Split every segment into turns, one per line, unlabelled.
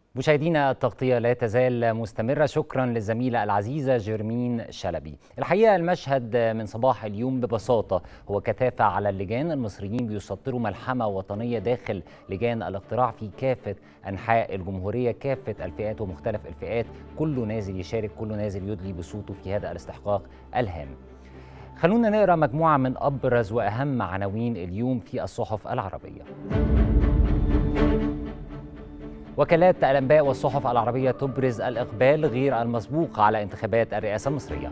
مشاهدينا التغطية لا تزال مستمرة شكرا للزميلة العزيزة جيرمين شلبي الحقيقة المشهد من صباح اليوم ببساطة هو كثافة على اللجان المصريين بيسطروا ملحمة وطنية داخل لجان الاقتراع في كافة أنحاء الجمهورية كافة الفئات ومختلف الفئات كله نازل يشارك كله نازل يدلي بصوته في هذا الاستحقاق الهام خلونا نقرأ مجموعة من أبرز وأهم عناوين اليوم في الصحف العربية وكالات الانباء والصحف العربيه تبرز الاقبال غير المسبوق على انتخابات الرئاسه المصريه.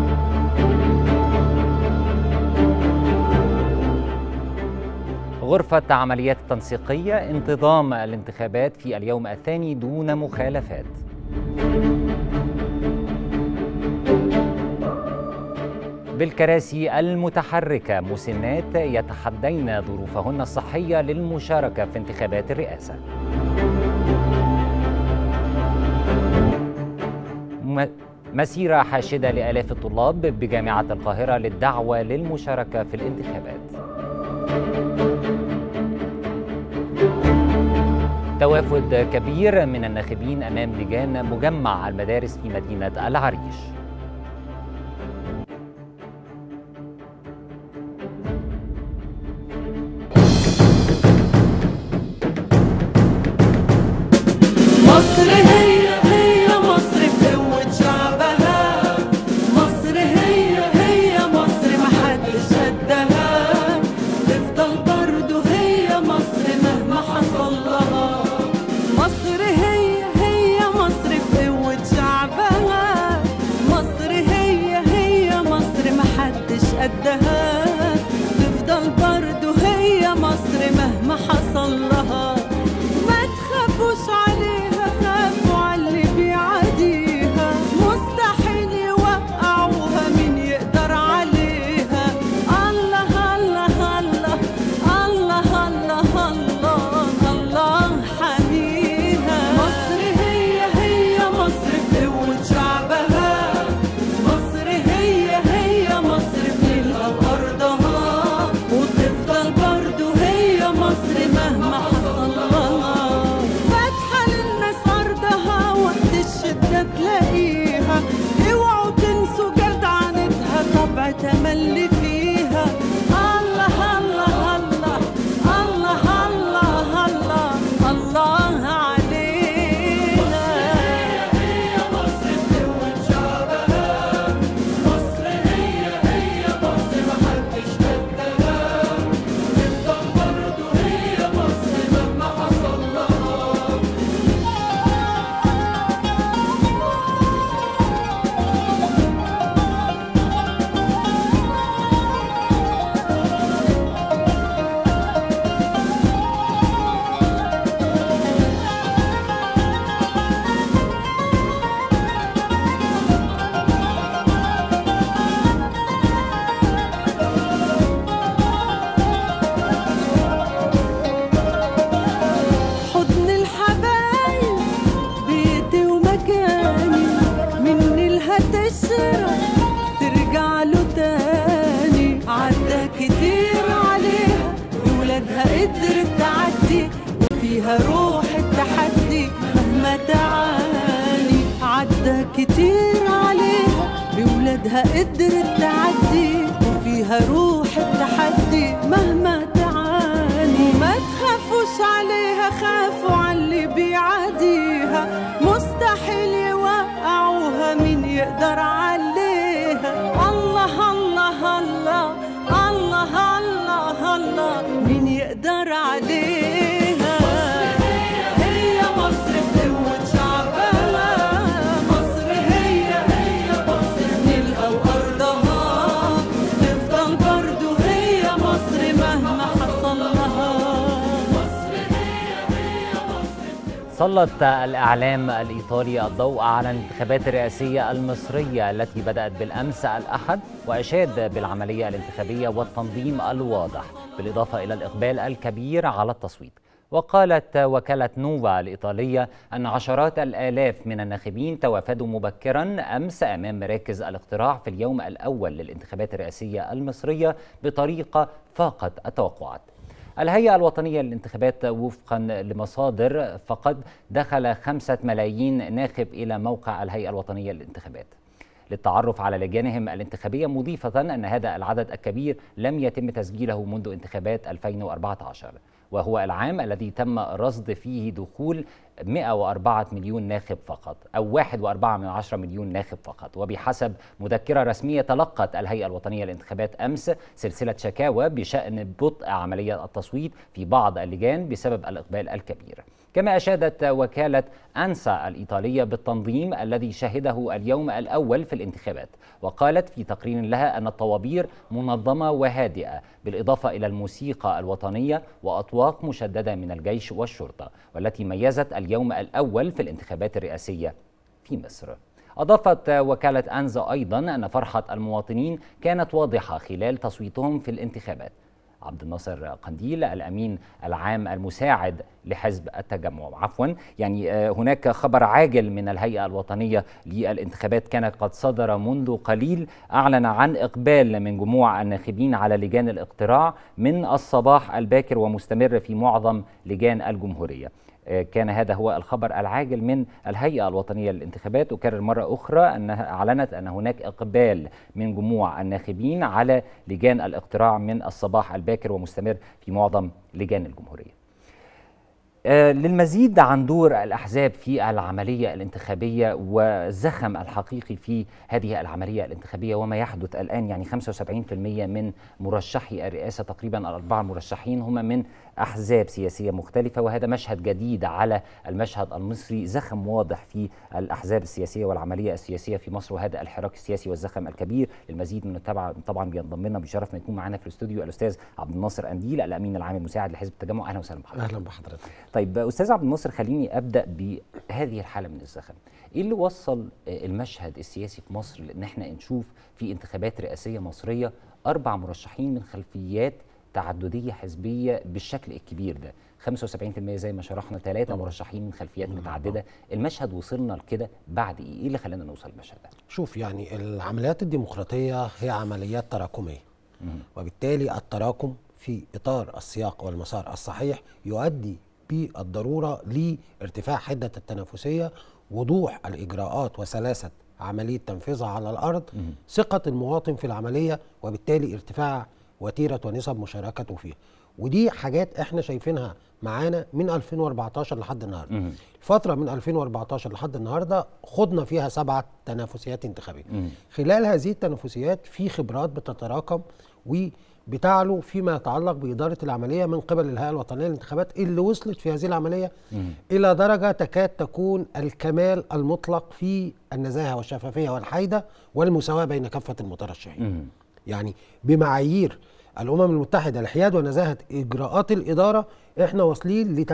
غرفة عمليات التنسيقية انتظام الانتخابات في اليوم الثاني دون مخالفات. بالكراسي المتحركة مسنات يتحدين ظروفهن الصحية للمشاركة في انتخابات الرئاسة. مسيرة حاشدة لآلاف الطلاب بجامعة القاهرة للدعوة للمشاركة في الانتخابات توافد كبير من الناخبين أمام لجان مجمع المدارس في مدينة العريش
مصر هي هي مصر بقوة شعبها مصر هي هي مصر محدش قدها تفضل برضه هي مصر مهما حصل لها مصر هي هي مصر بقوة شعبها مصر هي هي مصر محدش قدها تفضل برضه هي مصر مهما حصل لها ما تخافوش عليها خافوا على اللي بيعاديها مستحيل يوقعوها مين يقدر عليها الله الله الله الله الله الله الله حميها مصر هي هي مصر بقوة شعبها مصر هي هي مصر بنلقى بأرضها وتفضل برضه هي مصر مهما حصل لها فاتحة للناس أرضها وقت الشدة تلاقيها اوعوا تنسوا جدعنتها طبع تملي فيها الله الله الله الله الله الله الله علينا هي مصر بقوة شعبها مصر هي هي مصر محدش قدها تفضل برضه هي مصر مهما حصل لها حضن الحبايب بيتي ومكاني من الها تشرب ترجع له تاني عدى كتير عليها بولادها قدرت تعدي وفيها روح التحدي مهما تعاني عدى كتير عليها بولادها قدرت تعدي وفيها روح التحدي مهما تعاني ما تخافوش عليها خافوا على اللي بيعاديها مستحيل يوقعوها مين يقدر عليها الله الله الله الله الله الله مين يقدر عليها هي مصر بقوة شعبها مصر هي هي مصر نلقى وأرضها تفضل برضه هي مصر مهما حصل لها
سلط الإعلام الإيطالي الضوء على الانتخابات الرئاسية المصرية التي بدأت بالأمس الأحد وأشاد بالعملية الانتخابية والتنظيم الواضح بالإضافة إلى الإقبال الكبير على التصويت وقالت وكالة نوفا الإيطالية أن عشرات الآلاف من الناخبين توافدوا مبكرا أمس أمام مراكز الاقتراع في اليوم الأول للانتخابات الرئاسية المصرية بطريقة فاقت التوقعات الهيئة الوطنية للانتخابات وفقا لمصادر فقد دخل خمسة ملايين ناخب إلى موقع الهيئة الوطنية للانتخابات للتعرف على لجانهم الانتخابية مضيفة أن هذا العدد الكبير لم يتم تسجيله منذ انتخابات 2014 وهو العام الذي تم رصد فيه دخول 104 مليون ناخب فقط أو 1.4 من عشرة مليون ناخب فقط وبحسب مذكرة رسمية تلقت الهيئة الوطنية للانتخابات أمس سلسلة شكاوى بشأن بطء عملية التصويت في بعض اللجان بسبب الإقبال الكبير كما أشادت وكالة أنسا الإيطالية بالتنظيم الذي شهده اليوم الأول في الانتخابات وقالت في تقرير لها أن الطوابير منظمة وهادئة بالإضافة إلى الموسيقى الوطنية وأطواق مشددة من الجيش والشرطة والتي ميزت اليوم الأول في الانتخابات الرئاسية في مصر أضافت وكالة أنزا أيضا أن فرحة المواطنين كانت واضحة خلال تصويتهم في الانتخابات عبد الناصر قنديل الامين العام المساعد لحزب التجمع عفوا يعني هناك خبر عاجل من الهيئه الوطنيه للانتخابات كان قد صدر منذ قليل اعلن عن اقبال من جموع الناخبين على لجان الاقتراع من الصباح الباكر ومستمر في معظم لجان الجمهوريه كان هذا هو الخبر العاجل من الهيئة الوطنية للانتخابات أكرر مرة أخرى أنها أعلنت أن هناك إقبال من جموع الناخبين على لجان الاقتراع من الصباح الباكر ومستمر في معظم لجان الجمهورية للمزيد عن دور الأحزاب في العملية الانتخابية والزخم الحقيقي في هذه العملية الانتخابية وما يحدث الآن يعني 75% من مرشحي الرئاسة تقريبا الأربعة مرشحين هم من أحزاب سياسية مختلفة وهذا مشهد جديد على المشهد المصري زخم واضح في الأحزاب السياسية والعملية السياسية في مصر وهذا الحراك السياسي والزخم الكبير للمزيد من التابعة طبعا بينضم لنا بشرف ما يكون معنا في الاستوديو الأستاذ عبد الناصر أنديل الأمين العام المساعد لحزب التجمع أهلا وسهلا بحضرتك
أهلا بحضرتك
طيب أستاذ عبد الناصر خليني أبدأ بهذه الحالة من الزخم إيه اللي وصل المشهد السياسي في مصر لأن احنا نشوف في انتخابات رئاسية مصرية أربع مرشحين من خلفيات تعددية حزبية بالشكل الكبير ده 75% زي ما شرحنا ثلاثة مرشحين من خلفيات متعددة المشهد وصلنا لكده بعد إيه؟ إيه اللي خلانا نوصل المشهد ده؟
شوف يعني العمليات الديمقراطية هي عمليات تراكمية وبالتالي التراكم في إطار السياق والمسار الصحيح يؤدي بالضرورة لارتفاع حدة التنافسية وضوح الإجراءات وسلاسة عملية تنفيذها على الأرض ثقة المواطن في العملية وبالتالي ارتفاع وتيرة ونسب مشاركته فيها ودي حاجات احنا شايفينها معانا من 2014 لحد النهارده الفتره من 2014 لحد النهارده خضنا فيها سبعه تنافسيات انتخابيه خلال هذه التنافسيات في خبرات بتتراكم وبتعلو فيما يتعلق باداره العمليه من قبل الهيئه الوطنيه للانتخابات اللي وصلت في هذه العمليه الى درجه تكاد تكون الكمال المطلق في النزاهه والشفافيه والحيده والمساواه بين كافه المترشحين يعني بمعايير الامم المتحده لحياد ونزاهه اجراءات الاداره احنا واصلين ل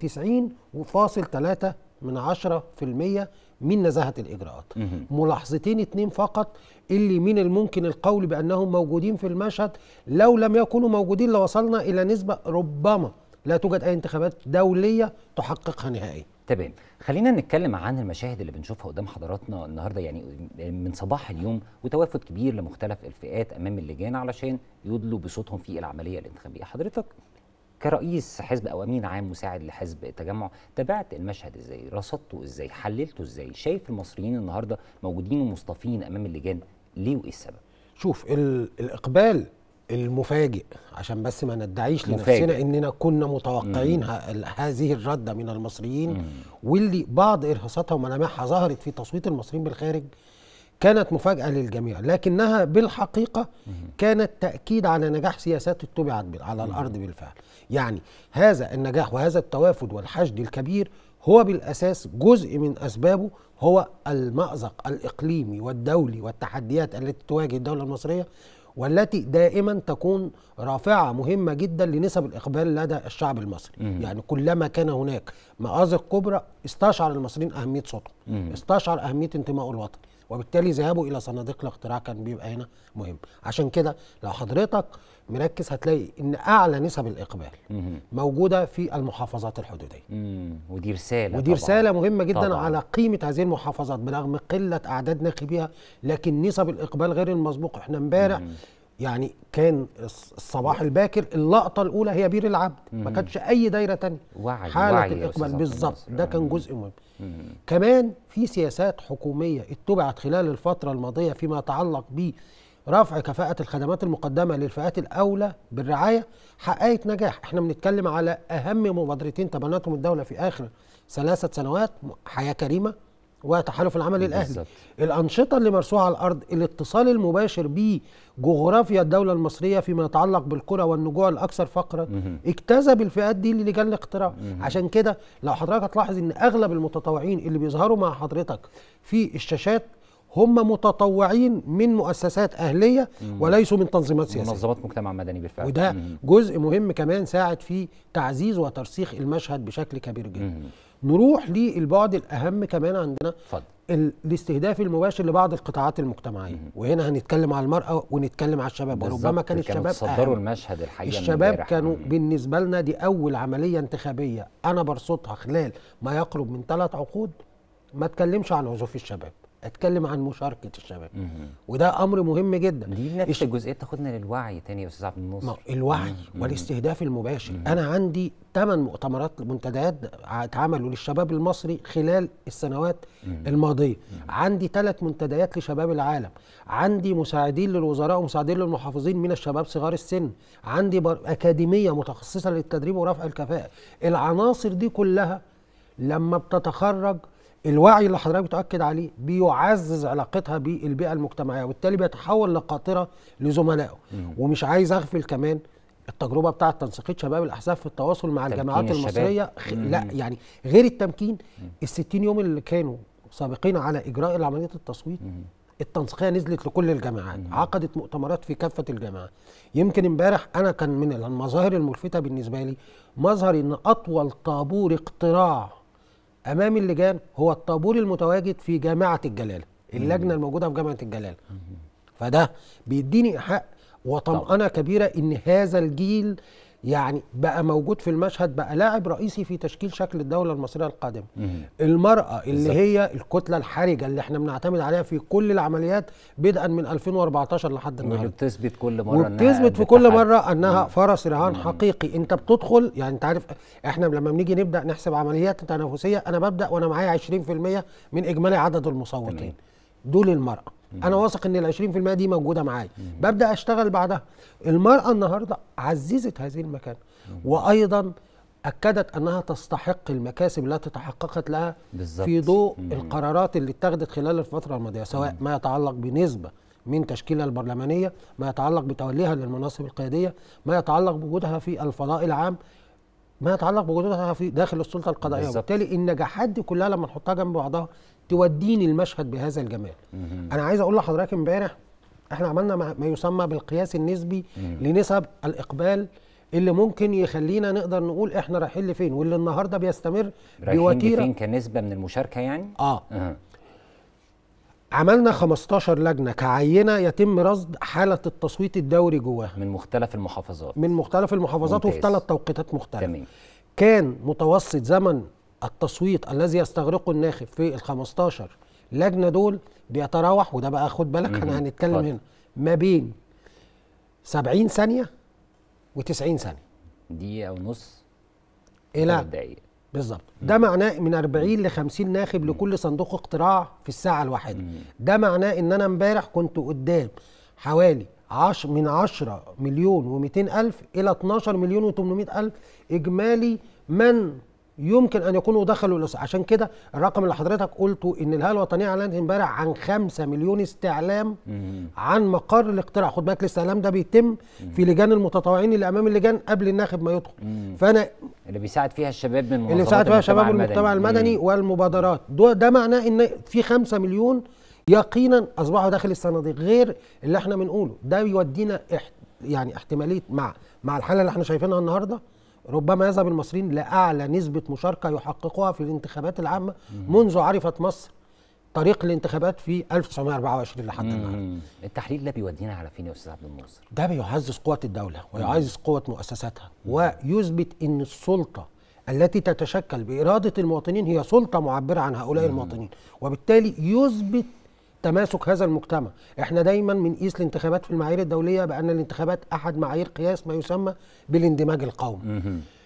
98.3 من 10% من نزاهه الاجراءات ملاحظتين اتنين فقط اللي من الممكن القول بانهم موجودين في المشهد لو لم يكونوا موجودين لوصلنا الى نسبه ربما لا توجد اي انتخابات دوليه تحققها نهائيا
تمام خلينا نتكلم عن المشاهد اللي بنشوفها قدام حضراتنا النهارده يعني من صباح اليوم وتوافد كبير لمختلف الفئات امام اللجان علشان يدلوا بصوتهم في العمليه الانتخابيه حضرتك كرئيس حزب او امين عام مساعد لحزب التجمع تابعت المشهد ازاي رصدته ازاي حللته ازاي شايف المصريين النهارده موجودين ومصطفين امام اللجان ليه وايه السبب
شوف الاقبال المفاجئ عشان بس ما ندعيش
مفاجئ.
لنفسنا اننا كنا متوقعين ه- هذه الرده من المصريين واللي بعض ارهاصاتها وملامحها ظهرت في تصويت المصريين بالخارج كانت مفاجاه للجميع لكنها بالحقيقه كانت تاكيد على نجاح سياسات اتبعت بال- على الارض بالفعل يعني هذا النجاح وهذا التوافد والحشد الكبير هو بالاساس جزء من اسبابه هو المازق الاقليمي والدولي والتحديات التي تواجه الدوله المصريه والتي دائما تكون رافعه مهمه جدا لنسب الاقبال لدى الشعب المصري يعني كلما كان هناك مآزق كبرى استشعر المصريين اهميه صوتهم استشعر اهميه انتمائه الوطني وبالتالي ذهابه الى صناديق الاقتراع كان بيبقى هنا مهم عشان كده لو حضرتك مركز هتلاقي ان اعلى نسب الاقبال موجوده في المحافظات الحدوديه
مم. ودي رساله
ودي
طبعاً.
رساله مهمه جدا
طبعاً.
على قيمه هذه المحافظات برغم قله اعداد ناخبيها لكن نسب الاقبال غير المسبوق احنا امبارح يعني كان الص- الصباح الباكر اللقطه الاولى هي بير العبد ما كانش اي دايره تانية
وعي-
حاله
وعي يا
الاقبال
أستاذ عبد
بالظبط
الناصر.
ده كان جزء مهم كمان في سياسات حكوميه اتبعت خلال الفتره الماضيه فيما يتعلق برفع كفاءه الخدمات المقدمه للفئات الاولى بالرعايه حققت نجاح احنا بنتكلم على اهم مبادرتين تبنتهم الدوله في اخر ثلاثه سنوات حياه كريمه وتحالف العمل الاهلي
بالظبط.
الانشطه اللي مرسوها على الارض الاتصال المباشر بجغرافيا الدوله المصريه فيما يتعلق بالقرى والنجوع الاكثر فقرا اجتذب الفئات دي للجان الاقتراع عشان كده لو حضرتك هتلاحظ ان اغلب المتطوعين اللي بيظهروا مع حضرتك في الشاشات هم متطوعين من مؤسسات اهليه وليسوا من تنظيمات سياسيه
منظمات مجتمع مدني بالفعل
وده
مم.
جزء مهم كمان ساعد في تعزيز وترسيخ المشهد بشكل كبير جدا نروح للبعد الاهم كمان عندنا
اتفضل
ال- الاستهداف المباشر لبعض القطاعات المجتمعيه وهنا هنتكلم على المراه ونتكلم على الشباب وربما
بالظبط،
كان
كانوا
الشباب
تصدروا
أهم.
المشهد الحقيقه من
الشباب
امبارح.
كانوا
مم.
بالنسبه لنا دي اول عمليه انتخابيه انا برصدها خلال ما يقرب من ثلاث عقود ما اتكلمش عن عزوف الشباب اتكلم عن مشاركه الشباب وده امر مهم جدا
دي نفس الجزئيه تاخدنا للوعي تاني يا استاذ عبد
ما
الناصر
الوعي والاستهداف المباشر انا عندي ثمان مؤتمرات منتديات اتعملوا للشباب المصري خلال السنوات الماضيه عندي ثلاث منتديات لشباب العالم عندي مساعدين للوزراء ومساعدين للمحافظين من الشباب صغار السن عندي بر... اكاديميه متخصصه للتدريب ورفع الكفاءه العناصر دي كلها لما بتتخرج الوعي اللي حضرتك بتأكد عليه بيعزز علاقتها بالبيئة المجتمعية وبالتالي بيتحول لقاطرة لزملائه ومش عايز أغفل كمان التجربة بتاعة تنسيقية شباب الأحزاب في التواصل مع
تمكين
الجامعات
الشباب.
المصرية خ... لا يعني غير التمكين الستين يوم اللي كانوا سابقين على إجراء عملية التصويت التنسيقية نزلت لكل الجامعات عقدت مؤتمرات في كافة الجامعات يمكن امبارح أنا كان من المظاهر الملفتة بالنسبة لي مظهر إن أطول طابور اقتراع امام اللجان هو الطابور المتواجد في جامعه الجلاله اللجنه الموجوده في جامعه الجلاله فده بيديني ايحاء وطمأنة كبيرة إن هذا الجيل يعني بقى موجود في المشهد بقى لاعب رئيسي في تشكيل شكل الدولة المصرية القادمة المرأة اللي
بالظبط.
هي الكتلة الحرجة اللي احنا بنعتمد عليها في كل العمليات بدءا من 2014 لحد
واللي
النهارده
بتثبت كل مره إنها
وبتثبت في
قد
كل
التحدي.
مره انها فرس رهان حقيقي انت بتدخل يعني انت عارف احنا لما بنيجي نبدا نحسب عمليات تنافسيه انا ببدا وانا معايا 20% من اجمالي عدد المصوتين دول المراه انا واثق ان ال 20% دي موجوده معايا ببدا اشتغل بعدها المراه النهارده عززت هذه المكانه وايضا اكدت انها تستحق المكاسب التي تحققت لها
بالظبط.
في ضوء القرارات اللي اتخذت خلال الفتره الماضيه سواء ما يتعلق بنسبه من تشكيلها البرلمانيه ما يتعلق بتوليها للمناصب القياديه ما يتعلق بوجودها في الفضاء العام ما يتعلق بوجودها في داخل السلطه القضائيه
بالظبط.
وبالتالي النجاحات دي كلها لما نحطها جنب بعضها توديني المشهد بهذا الجمال انا عايز اقول لحضرتك امبارح احنا عملنا ما ما يسمى بالقياس النسبي لنسب الاقبال اللي ممكن يخلينا نقدر نقول احنا رايحين لفين واللي النهارده بيستمر
رايحين
بوتيره
لفين كنسبه من المشاركه يعني؟
اه
أه.
عملنا 15 لجنه كعينه يتم رصد حاله التصويت الدوري جواها
من مختلف المحافظات
من مختلف المحافظات وفي
ممتاز.
ثلاث توقيتات مختلفه
تمام
كان متوسط زمن التصويت الذي يستغرقه الناخب في ال 15 لجنه دول بيتراوح وده بقى خد بالك احنا هنتكلم
اتفضل.
هنا ما بين 70 ثانيه و90 ثانيه
دقيقه ونص
الى
ثلاث دقايق
بالظبط ده معناه من 40 ل 50 ناخب لكل صندوق اقتراع في الساعه الواحده ده معناه ان انا امبارح كنت قدام حوالي 10 من 10 مليون و200 الف الى 12 مليون و800 الف اجمالي من يمكن ان يكونوا دخلوا الأس- عشان كده الرقم اللي حضرتك قلته ان الهيئه الوطنيه اعلنت امبارح عن 5 مليون استعلام عن مقر الاقتراع خد بالك الاستعلام ده بيتم في لجان المتطوعين اللي امام اللجان قبل الناخب ما يدخل فانا
اللي بيساعد فيها الشباب من منظمات
اللي بيساعد فيها
المجتمع
شباب المجتمع
المدني.
المدني والمبادرات ده, ده معناه ان في خمسة مليون يقينا اصبحوا داخل الصناديق غير اللي احنا بنقوله ده بيودينا احت يعني احتماليه مع مع الحاله اللي احنا شايفينها النهارده ربما يذهب المصريين لاعلى نسبه مشاركه يحققوها في الانتخابات العامه منذ عرفت مصر طريق الانتخابات في 1924 لحد النهارده
مم. التحليل ده بيودينا على فين يا استاذ عبد الناصر؟
ده بيعزز قوة الدولة ويعزز قوة مؤسساتها ويثبت أن السلطة التي تتشكل بإرادة المواطنين هي سلطة معبرة عن هؤلاء المواطنين وبالتالي يثبت تماسك هذا المجتمع احنا دايما بنقيس الانتخابات في المعايير الدوليه بان الانتخابات احد معايير قياس ما يسمى بالاندماج القومي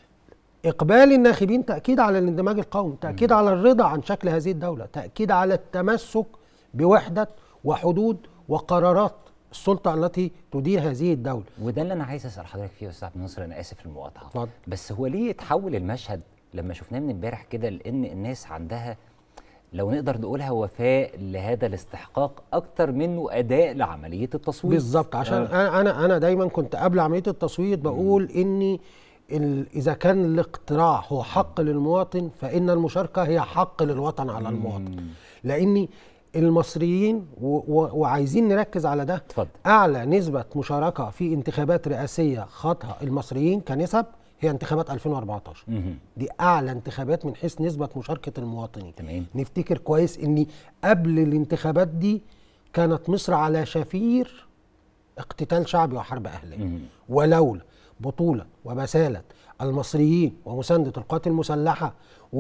اقبال الناخبين تاكيد على الاندماج القومي تاكيد على الرضا عن شكل هذه الدوله تاكيد على التمسك بوحده وحدود وقرارات السلطه التي تدير هذه الدوله
وده اللي انا عايز اسال حضرتك فيه يا استاذ عبد الناصر انا اسف المقاطعه
اتفضل.
بس هو ليه اتحول المشهد لما شفناه من امبارح كده لان الناس عندها لو نقدر نقولها وفاء لهذا الاستحقاق اكتر منه اداء لعمليه التصويت
بالظبط عشان انا انا انا دايما كنت قبل عمليه التصويت بقول اني ال- اذا كان الاقتراع هو حق للمواطن فان المشاركه هي حق للوطن على المواطن لاني المصريين و و وعايزين نركز على ده
اتفضل.
اعلى نسبه مشاركه في انتخابات رئاسيه خاضها المصريين كنسب هي انتخابات 2014
مهم.
دي اعلى انتخابات من حيث نسبه مشاركه المواطنين
تمام.
نفتكر كويس ان قبل الانتخابات دي كانت مصر على شفير اقتتال شعبي وحرب اهليه ولولا بطوله وبساله المصريين ومسانده القوات المسلحه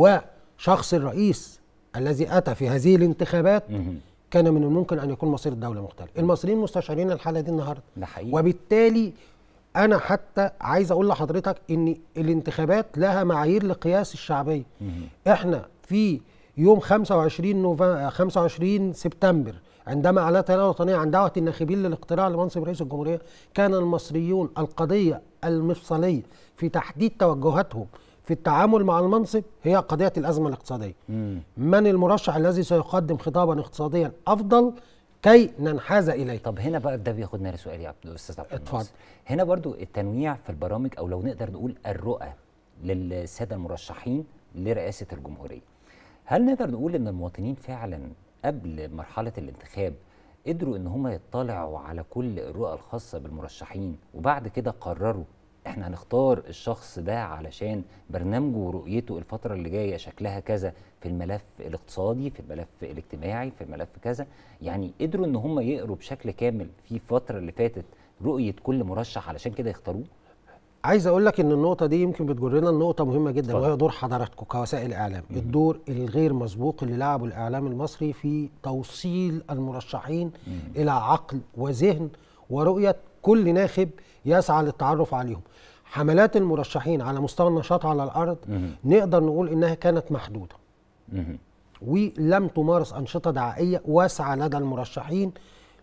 وشخص الرئيس الذي اتى في هذه الانتخابات كان من الممكن ان يكون مصير الدوله مختلف المصريين مستشعرين الحاله دي النهارده
ده حقيقي.
وبالتالي انا حتى عايز اقول لحضرتك ان الانتخابات لها معايير لقياس الشعبيه احنا في يوم 25 نوفمبر 25 سبتمبر عندما اعلنت الهيئه الوطنيه عن دعوه الناخبين للاقتراع لمنصب رئيس الجمهوريه كان المصريون القضيه المفصليه في تحديد توجهاتهم في التعامل مع المنصب هي قضيه الازمه الاقتصاديه من المرشح الذي سيقدم خطابا اقتصاديا افضل كي ننحاز اليه
طب هنا بقى ده بياخدنا لسؤال يا عبد الاستاذ عبد
اتفضل.
الناصر هنا برضو التنويع في البرامج او لو نقدر نقول الرؤى للساده المرشحين لرئاسه الجمهوريه هل نقدر نقول ان المواطنين فعلا قبل مرحله الانتخاب قدروا ان هم يطلعوا على كل الرؤى الخاصه بالمرشحين وبعد كده قرروا احنا هنختار الشخص ده علشان برنامجه ورؤيته الفتره اللي جايه شكلها كذا في الملف الاقتصادي في الملف الاجتماعي في الملف كذا يعني قدروا ان هم يقروا بشكل كامل في الفتره اللي فاتت رؤيه كل مرشح علشان كده يختاروه
عايز اقول لك ان النقطه دي يمكن بتجرنا لنقطه مهمه جدا
اتفضل.
وهي دور حضراتكم كوسائل اعلام الدور الغير مسبوق اللي لعبه الاعلام المصري في توصيل المرشحين الى عقل وذهن ورؤيه كل ناخب يسعى للتعرف عليهم حملات المرشحين على مستوى النشاط على الارض نقدر نقول انها كانت محدوده
مهم.
ولم تمارس أنشطة دعائية واسعة لدى المرشحين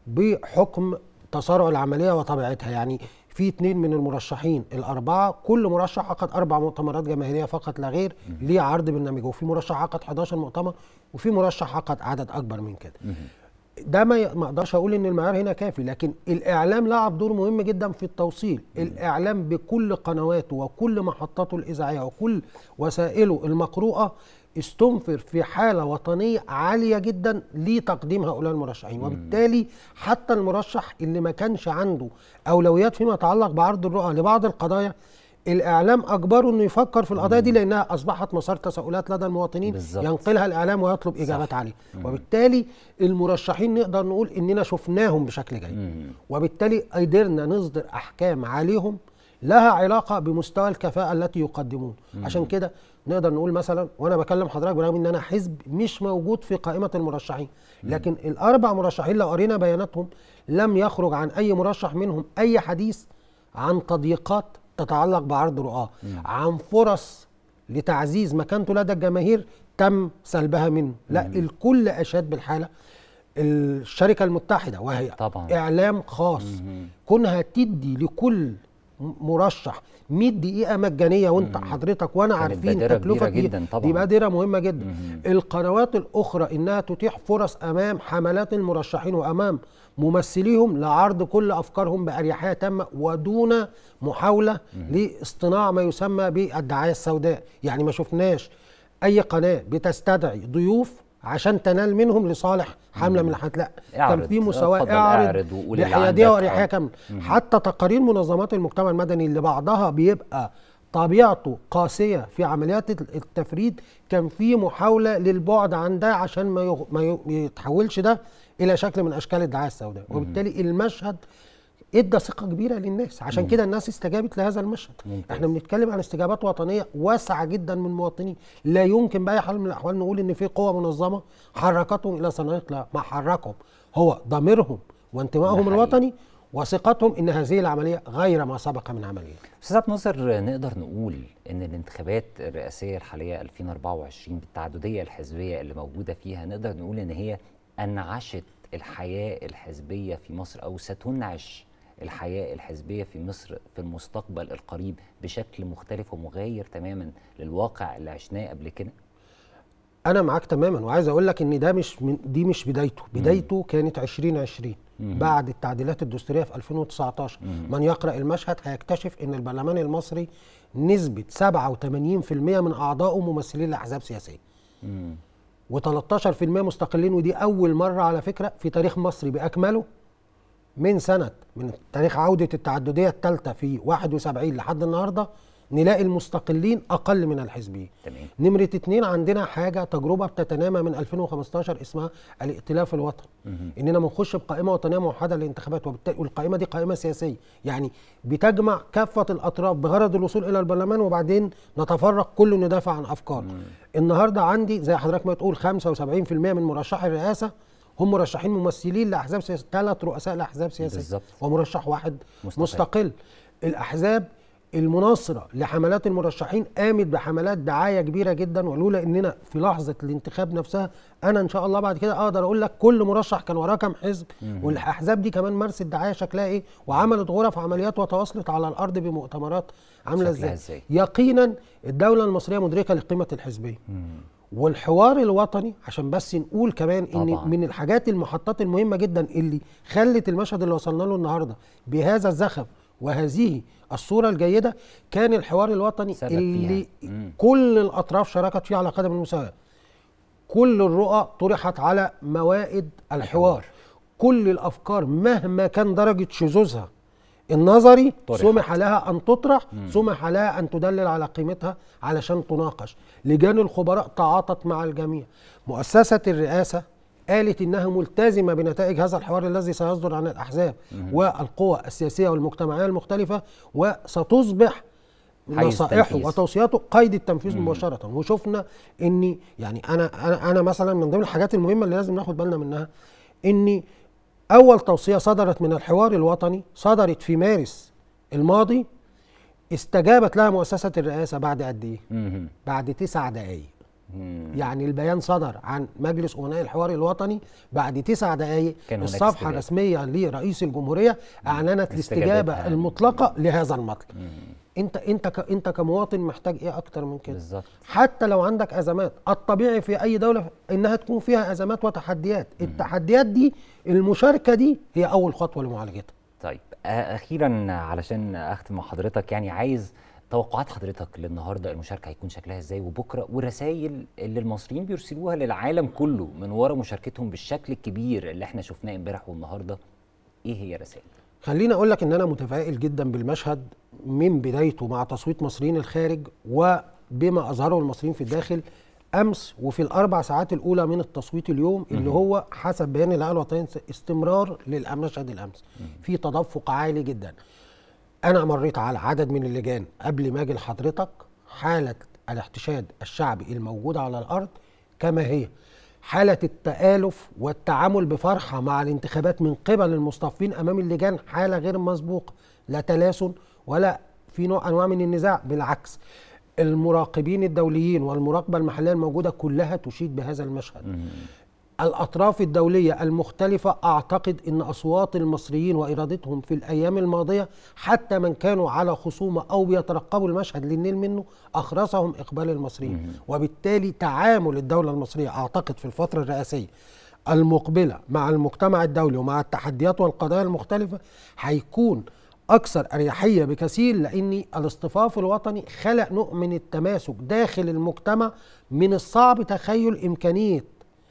بحكم تسارع العملية وطبيعتها يعني في اتنين من المرشحين الأربعة كل مرشح عقد أربع مؤتمرات جماهيرية فقط لا غير ليه عرض برنامجه وفي مرشح عقد 11 مؤتمر وفي مرشح عقد عدد أكبر من كده ده ما ي- ما اقدرش اقول ان المعيار هنا كافي لكن الاعلام لعب دور مهم جدا في التوصيل الاعلام بكل قنواته وكل محطاته الاذاعيه وكل وسائله المقروءه استنفر في حاله وطنيه عاليه جدا لتقديم هؤلاء المرشحين وبالتالي حتى المرشح اللي ما كانش عنده اولويات فيما يتعلق بعرض الرؤى لبعض القضايا الاعلام اجبره انه يفكر في القضايا دي لانها اصبحت مسار تساؤلات لدى المواطنين
بالظبط.
ينقلها الاعلام ويطلب اجابات
صح.
عليها وبالتالي المرشحين نقدر نقول اننا شفناهم بشكل جيد وبالتالي قدرنا نصدر احكام عليهم لها علاقه بمستوى الكفاءه التي يقدمون عشان كده نقدر نقول مثلا وانا بكلم حضرتك برغم ان انا حزب مش موجود في قائمه المرشحين لكن الاربع مرشحين لو قرينا بياناتهم لم يخرج عن اي مرشح منهم اي حديث عن تضييقات تتعلق بعرض رؤاه عن فرص لتعزيز مكانته لدى الجماهير تم سلبها منه لا الكل اشاد بالحاله الشركه المتحده وهي
طبعاً.
اعلام خاص كونها تدي لكل م- مرشح 100 دقيقه مجانيه وانت حضرتك وانا
كانت
عارفين
بادرة
التكلفه
كبيرة
دي
جداً طبعاً.
دي بادره مهمه جدا القنوات الاخرى انها تتيح فرص امام حملات المرشحين وامام ممثليهم لعرض كل افكارهم باريحيه تامه ودون محاوله لاصطناع ما يسمى بالدعايه السوداء يعني ما شفناش اي قناه بتستدعي ضيوف عشان تنال منهم لصالح حمله من الحملات لا كان
اعرض،
في مساواه
اتفضل
اعرض
اعرض وقول اللي
بحياديه
عندك.
واريحيه
آه.
كامله حتى تقارير منظمات المجتمع المدني اللي بعضها بيبقى طبيعته قاسيه في عمليات التفريد كان في محاوله للبعد عن ده عشان ما يغ... ما ي- يتحولش ده الى شكل من اشكال الدعايه السوداء وبالتالي المشهد ادى ثقه كبيره للناس عشان كده الناس استجابت لهذا المشهد
ممتاز.
احنا بنتكلم عن استجابات وطنيه واسعه جدا من المواطنين لا يمكن باي حال من الاحوال نقول ان في قوه منظمه حركتهم الى صناديق لا ما حركهم هو ضميرهم
ده
وانتمائهم
حقيقي.
الوطني وثقتهم ان هذه العمليه غير ما سبق من عمليه
استاذ عبد الناصر نقدر نقول ان الانتخابات الرئاسيه الحاليه 2024 بالتعدديه الحزبيه اللي موجوده فيها نقدر نقول ان هي انعشت الحياه الحزبيه في مصر او ستنعش الحياه الحزبيه في مصر في المستقبل القريب بشكل مختلف ومغاير تماما للواقع اللي عشناه قبل كده
انا معاك تماما وعايز اقول لك ان ده مش من دي مش بدايته بدايته كانت 2020 بعد التعديلات الدستوريه في 2019 من يقرا المشهد هيكتشف ان البرلمان المصري نسبه 87% من اعضائه ممثلين لاحزاب سياسيه
مم.
و13% مستقلين ودي اول مره على فكره في تاريخ مصري باكمله من سنه من تاريخ عوده التعدديه الثالثه في 71 لحد النهارده نلاقي المستقلين اقل من الحزبيين
تمام
نمرة اتنين عندنا حاجة تجربة بتتنامى من 2015 اسمها الائتلاف الوطني اننا بنخش بقائمة وطنية موحدة للانتخابات وبالتالي والقائمة دي قائمة سياسية يعني بتجمع كافة الاطراف بغرض الوصول الى البرلمان وبعدين نتفرق كل ندافع عن افكار النهاردة عندي زي حضرتك ما تقول 75% من مرشحي الرئاسة هم مرشحين ممثلين لاحزاب سياسيه ثلاث رؤساء لاحزاب سياسيه
بالظبط.
ومرشح واحد
مستقل.
مستقل, مستقل. الاحزاب المناصره لحملات المرشحين قامت بحملات دعايه كبيره جدا ولولا اننا في لحظه الانتخاب نفسها انا ان شاء الله بعد كده اقدر اقول لك كل مرشح كان وراه كام حزب والاحزاب دي كمان مارست دعايه شكلها ايه وعملت غرف عمليات وتواصلت على الارض بمؤتمرات عامله
شكلها
ازاي
إزاي؟
يقينا الدوله المصريه مدركه لقيمه الحزبيه والحوار الوطني عشان بس نقول كمان ان
طبعاً.
من الحاجات المحطات المهمه جدا اللي خلت المشهد اللي وصلنا له النهارده بهذا الزخم وهذه الصوره الجيده كان الحوار الوطني
سبب
اللي
فيها. مم.
كل الاطراف شاركت فيه على قدم المساواه كل الرؤى طرحت على موائد الحوار كل الافكار مهما كان درجه شذوذها النظري
طرحت.
سمح لها ان تطرح سمح لها ان تدلل على قيمتها علشان تناقش لجان الخبراء تعاطت مع الجميع مؤسسه الرئاسه قالت انها ملتزمه بنتائج هذا الحوار الذي سيصدر عن الاحزاب والقوى السياسيه والمجتمعيه المختلفه وستصبح
حيز
نصائحه
تنفيذ.
وتوصياته قيد التنفيذ مباشره وشفنا ان يعني انا انا انا مثلا من ضمن الحاجات المهمه اللي لازم ناخد بالنا منها ان اول توصيه صدرت من الحوار الوطني صدرت في مارس الماضي استجابت لها مؤسسه الرئاسه بعد قد ايه؟
مهم.
بعد تسع دقائق
مم.
يعني البيان صدر عن مجلس امناء الحوار الوطني بعد تسع دقائق
كان هناك
الصفحه
استجابة.
الرسميه لرئيس الجمهوريه اعلنت الاستجابه
استجابتها.
المطلقه لهذا المطلب انت انت ك- انت كمواطن محتاج ايه اكتر من كده
بالظبط
حتى لو عندك ازمات الطبيعي في اي دوله انها تكون فيها ازمات وتحديات التحديات دي المشاركه دي هي اول خطوه لمعالجتها
طيب آه، اخيرا علشان اختم مع حضرتك يعني عايز توقعات حضرتك للنهارده المشاركه هيكون شكلها ازاي وبكره والرسائل اللي المصريين بيرسلوها للعالم كله من وراء مشاركتهم بالشكل الكبير اللي احنا شفناه امبارح والنهارده ايه هي الرسائل؟
خليني اقول لك ان انا متفائل جدا بالمشهد من بدايته مع تصويت مصريين الخارج وبما اظهره المصريين في الداخل امس وفي الاربع ساعات الاولى من التصويت اليوم اللي هو حسب بيان الهيئه الوطنيه استمرار للمشهد الامس في تدفق عالي جدا انا مريت على عدد من اللجان قبل ما اجي لحضرتك حاله الاحتشاد الشعبي الموجوده على الارض كما هي حاله التالف والتعامل بفرحه مع الانتخابات من قبل المصطفين امام اللجان حاله غير مسبوقه لا تلاسن ولا في نوع انواع من النزاع بالعكس المراقبين الدوليين والمراقبه المحليه الموجوده كلها تشيد بهذا المشهد الأطراف الدولية المختلفة أعتقد أن أصوات المصريين وإرادتهم في الأيام الماضية حتى من كانوا على خصومة أو بيترقبوا المشهد للنيل منه أخرسهم إقبال المصريين وبالتالي تعامل الدولة المصرية أعتقد في الفترة الرئاسية المقبلة مع المجتمع الدولي ومع التحديات والقضايا المختلفة هيكون أكثر أريحية بكثير لأن الاصطفاف الوطني خلق نوع من التماسك داخل المجتمع من الصعب تخيل إمكانية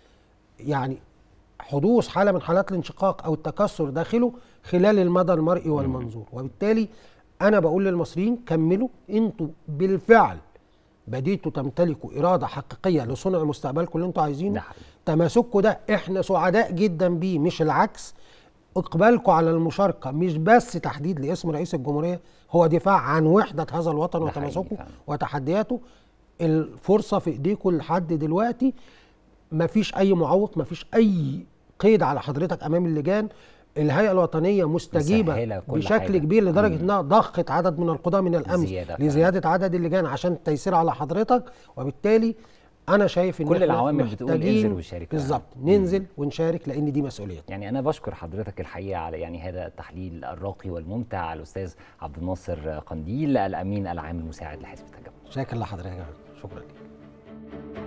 يعني حدوث حاله من حالات الانشقاق او التكسر داخله خلال المدى المرئي والمنظور وبالتالي انا بقول للمصريين كملوا انتوا بالفعل بديتوا تمتلكوا اراده حقيقيه لصنع مستقبلكم اللي انتوا
ده
عايزينه
حقيقي.
تماسككم ده احنا سعداء جدا بيه مش العكس اقبالكم على المشاركه مش بس تحديد لاسم رئيس الجمهوريه هو دفاع عن وحده هذا الوطن
ده حقيقي
وتماسكه
فعلا.
وتحدياته الفرصه في ايديكم لحد دلوقتي مفيش اي معوق مفيش اي قيد على حضرتك امام اللجان الهيئه الوطنيه مستجيبه
مسهلة كل
بشكل
حاجة.
كبير لدرجه انها ضخت عدد من القضاه من الامس
زيادة فعلا.
لزياده عدد اللجان عشان التيسير على حضرتك وبالتالي انا شايف ان
كل
إحنا
العوامل بتقول
محتاجين
انزل وشارك فعلا.
بالظبط ننزل ونشارك لان دي مسؤوليه
يعني انا بشكر حضرتك الحقيقه على يعني هذا التحليل الراقي والممتع الاستاذ عبد الناصر قنديل الامين العام المساعد لحزب التجمع
شاكر لحضرتك يا فندم. شكرا لك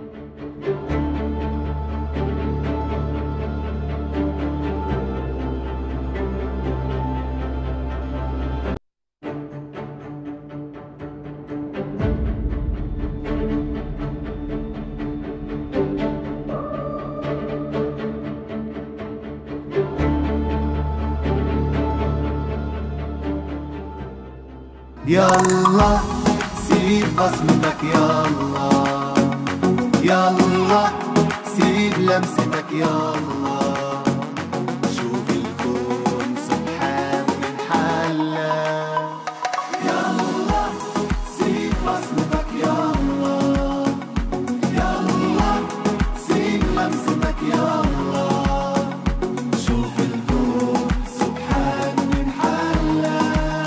يلا سيب بصمتك يلا يلا سيب لمستك يلا شوف الكون سبحان من حلا يلا سيب بصمتك يلا يلا سيب لمستك يلا شوف الكون سبحان من حلا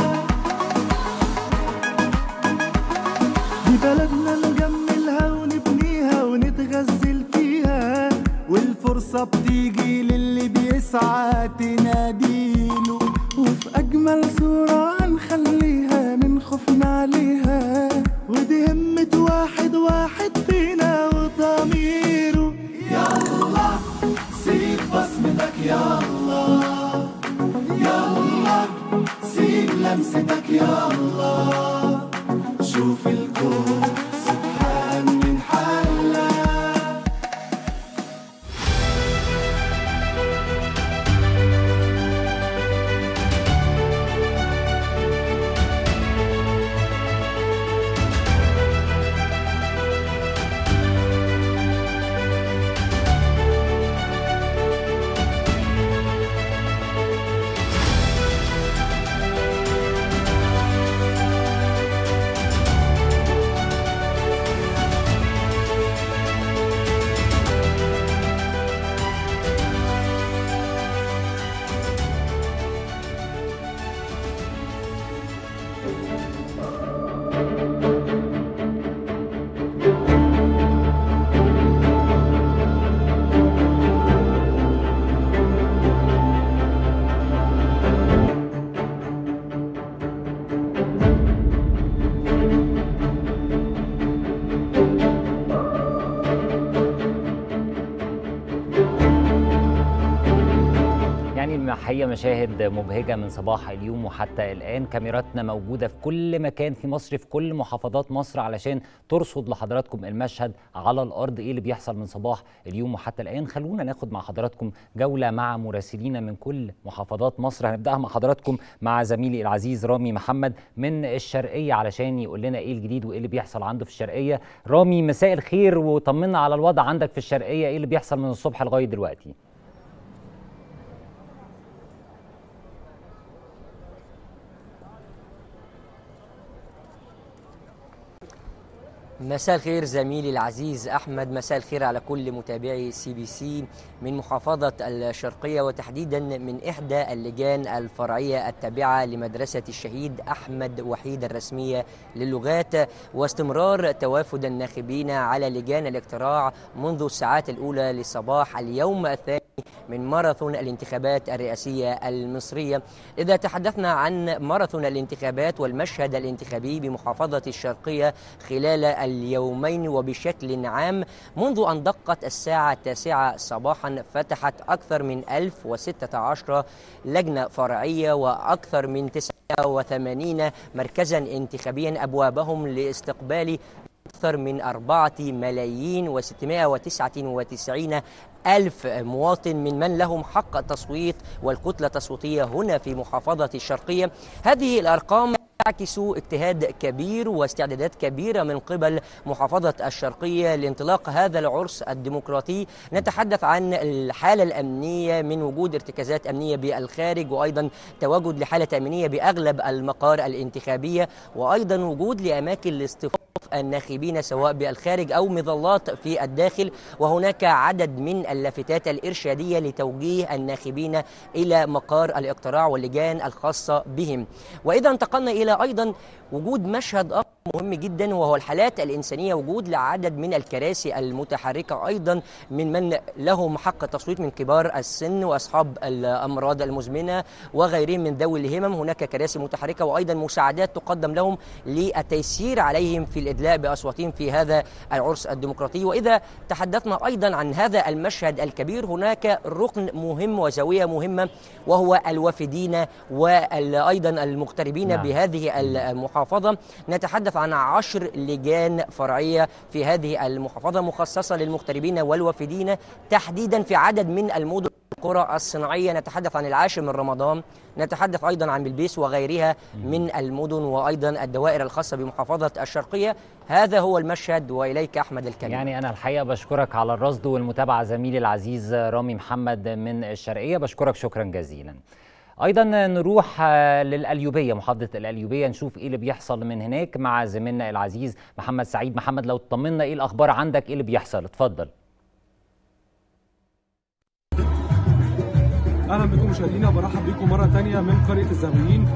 دي بلدنا نجملها ونبنيها ونتغزل فيها والفرصة بتيجي للي بيسعى تناديله وفي أجمل صورة هنخليها من خوفنا عليها ودي همة واحد واحد فينا وضميره
يلا سيب بصمتك يلا يلا سيب لمستك يلا شوف الكون سبحان من حلا
يعني الحقيقه مشاهد مبهجه من صباح اليوم وحتى الان كاميراتنا موجوده في كل مكان في مصر في كل محافظات مصر علشان ترصد لحضراتكم المشهد على الارض ايه اللي بيحصل من صباح اليوم وحتى الان خلونا ناخد مع حضراتكم جوله مع مراسلينا من كل محافظات مصر هنبداها مع حضراتكم مع زميلي العزيز رامي محمد من الشرقيه علشان يقول لنا ايه الجديد وايه اللي بيحصل عنده في الشرقيه رامي مساء الخير وطمنا على الوضع عندك في الشرقيه ايه اللي بيحصل من الصبح لغايه دلوقتي
مساء الخير زميلي العزيز احمد مساء الخير على كل متابعي سي بي سي من محافظه الشرقيه وتحديدا من احدى اللجان الفرعيه التابعه لمدرسه الشهيد احمد وحيد الرسميه للغات واستمرار توافد الناخبين على لجان الاقتراع منذ الساعات الاولى لصباح اليوم الثاني من ماراثون الانتخابات الرئاسيه المصريه اذا تحدثنا عن ماراثون الانتخابات والمشهد الانتخابي بمحافظه الشرقيه خلال اليومين وبشكل عام منذ أن دقت الساعة التاسعة صباحا فتحت أكثر من 1016 لجنة فرعية وأكثر من 89 مركزا انتخابيا أبوابهم لاستقبال أكثر من أربعة ملايين وستمائة وتسعة وتسعين ألف مواطن من من لهم حق التصويت والكتلة التصويتية هنا في محافظة الشرقية هذه الأرقام تعكس اجتهاد كبير واستعدادات كبيرة من قبل محافظة الشرقية لانطلاق هذا العرس الديمقراطي نتحدث عن الحالة الأمنية من وجود ارتكازات أمنية بالخارج وأيضا تواجد لحالة أمنية بأغلب المقار الانتخابية وأيضا وجود لأماكن لاصطفاف الناخبين سواء بالخارج أو مظلات في الداخل وهناك عدد من اللافتات الإرشادية لتوجيه الناخبين إلى مقار الاقتراع واللجان الخاصة بهم وإذا انتقلنا إلى أيضا وجود مشهد آخر مهم جدا وهو الحالات الإنسانية وجود لعدد من الكراسي المتحركة أيضا من من لهم حق التصويت من كبار السن وأصحاب الأمراض المزمنة وغيرهم من ذوي الهمم هناك كراسي متحركة وأيضا مساعدات تقدم لهم للتيسير عليهم في الإدلاء بأصواتهم في هذا العرس الديمقراطي وإذا تحدثنا أيضا عن هذا المشهد الكبير هناك ركن مهم وزاوية مهمة وهو الوافدين وأيضا المغتربين
نعم.
نعم. بهذه المحافظة نتحدث عن عشر لجان فرعية في هذه المحافظة مخصصة للمغتربين والوافدين تحديدا في عدد من المدن القرى الصناعية نتحدث عن العاشر من رمضان نتحدث أيضا عن بلبيس وغيرها من المدن وأيضا الدوائر الخاصة بمحافظة الشرقية هذا هو المشهد وإليك أحمد الكلمة
يعني أنا الحقيقة بشكرك على الرصد والمتابعة زميلي العزيز رامي محمد من الشرقية بشكرك شكرا جزيلا ايضا نروح آه، للقليوبيه محافظه القليوبيه نشوف ايه اللي بيحصل من هناك مع زميلنا العزيز محمد سعيد محمد لو تطمنا ايه الاخبار عندك ايه اللي بيحصل اتفضل
اهلا بكم مشاهدينا برحب بكم مره تانية من قريه الزهويين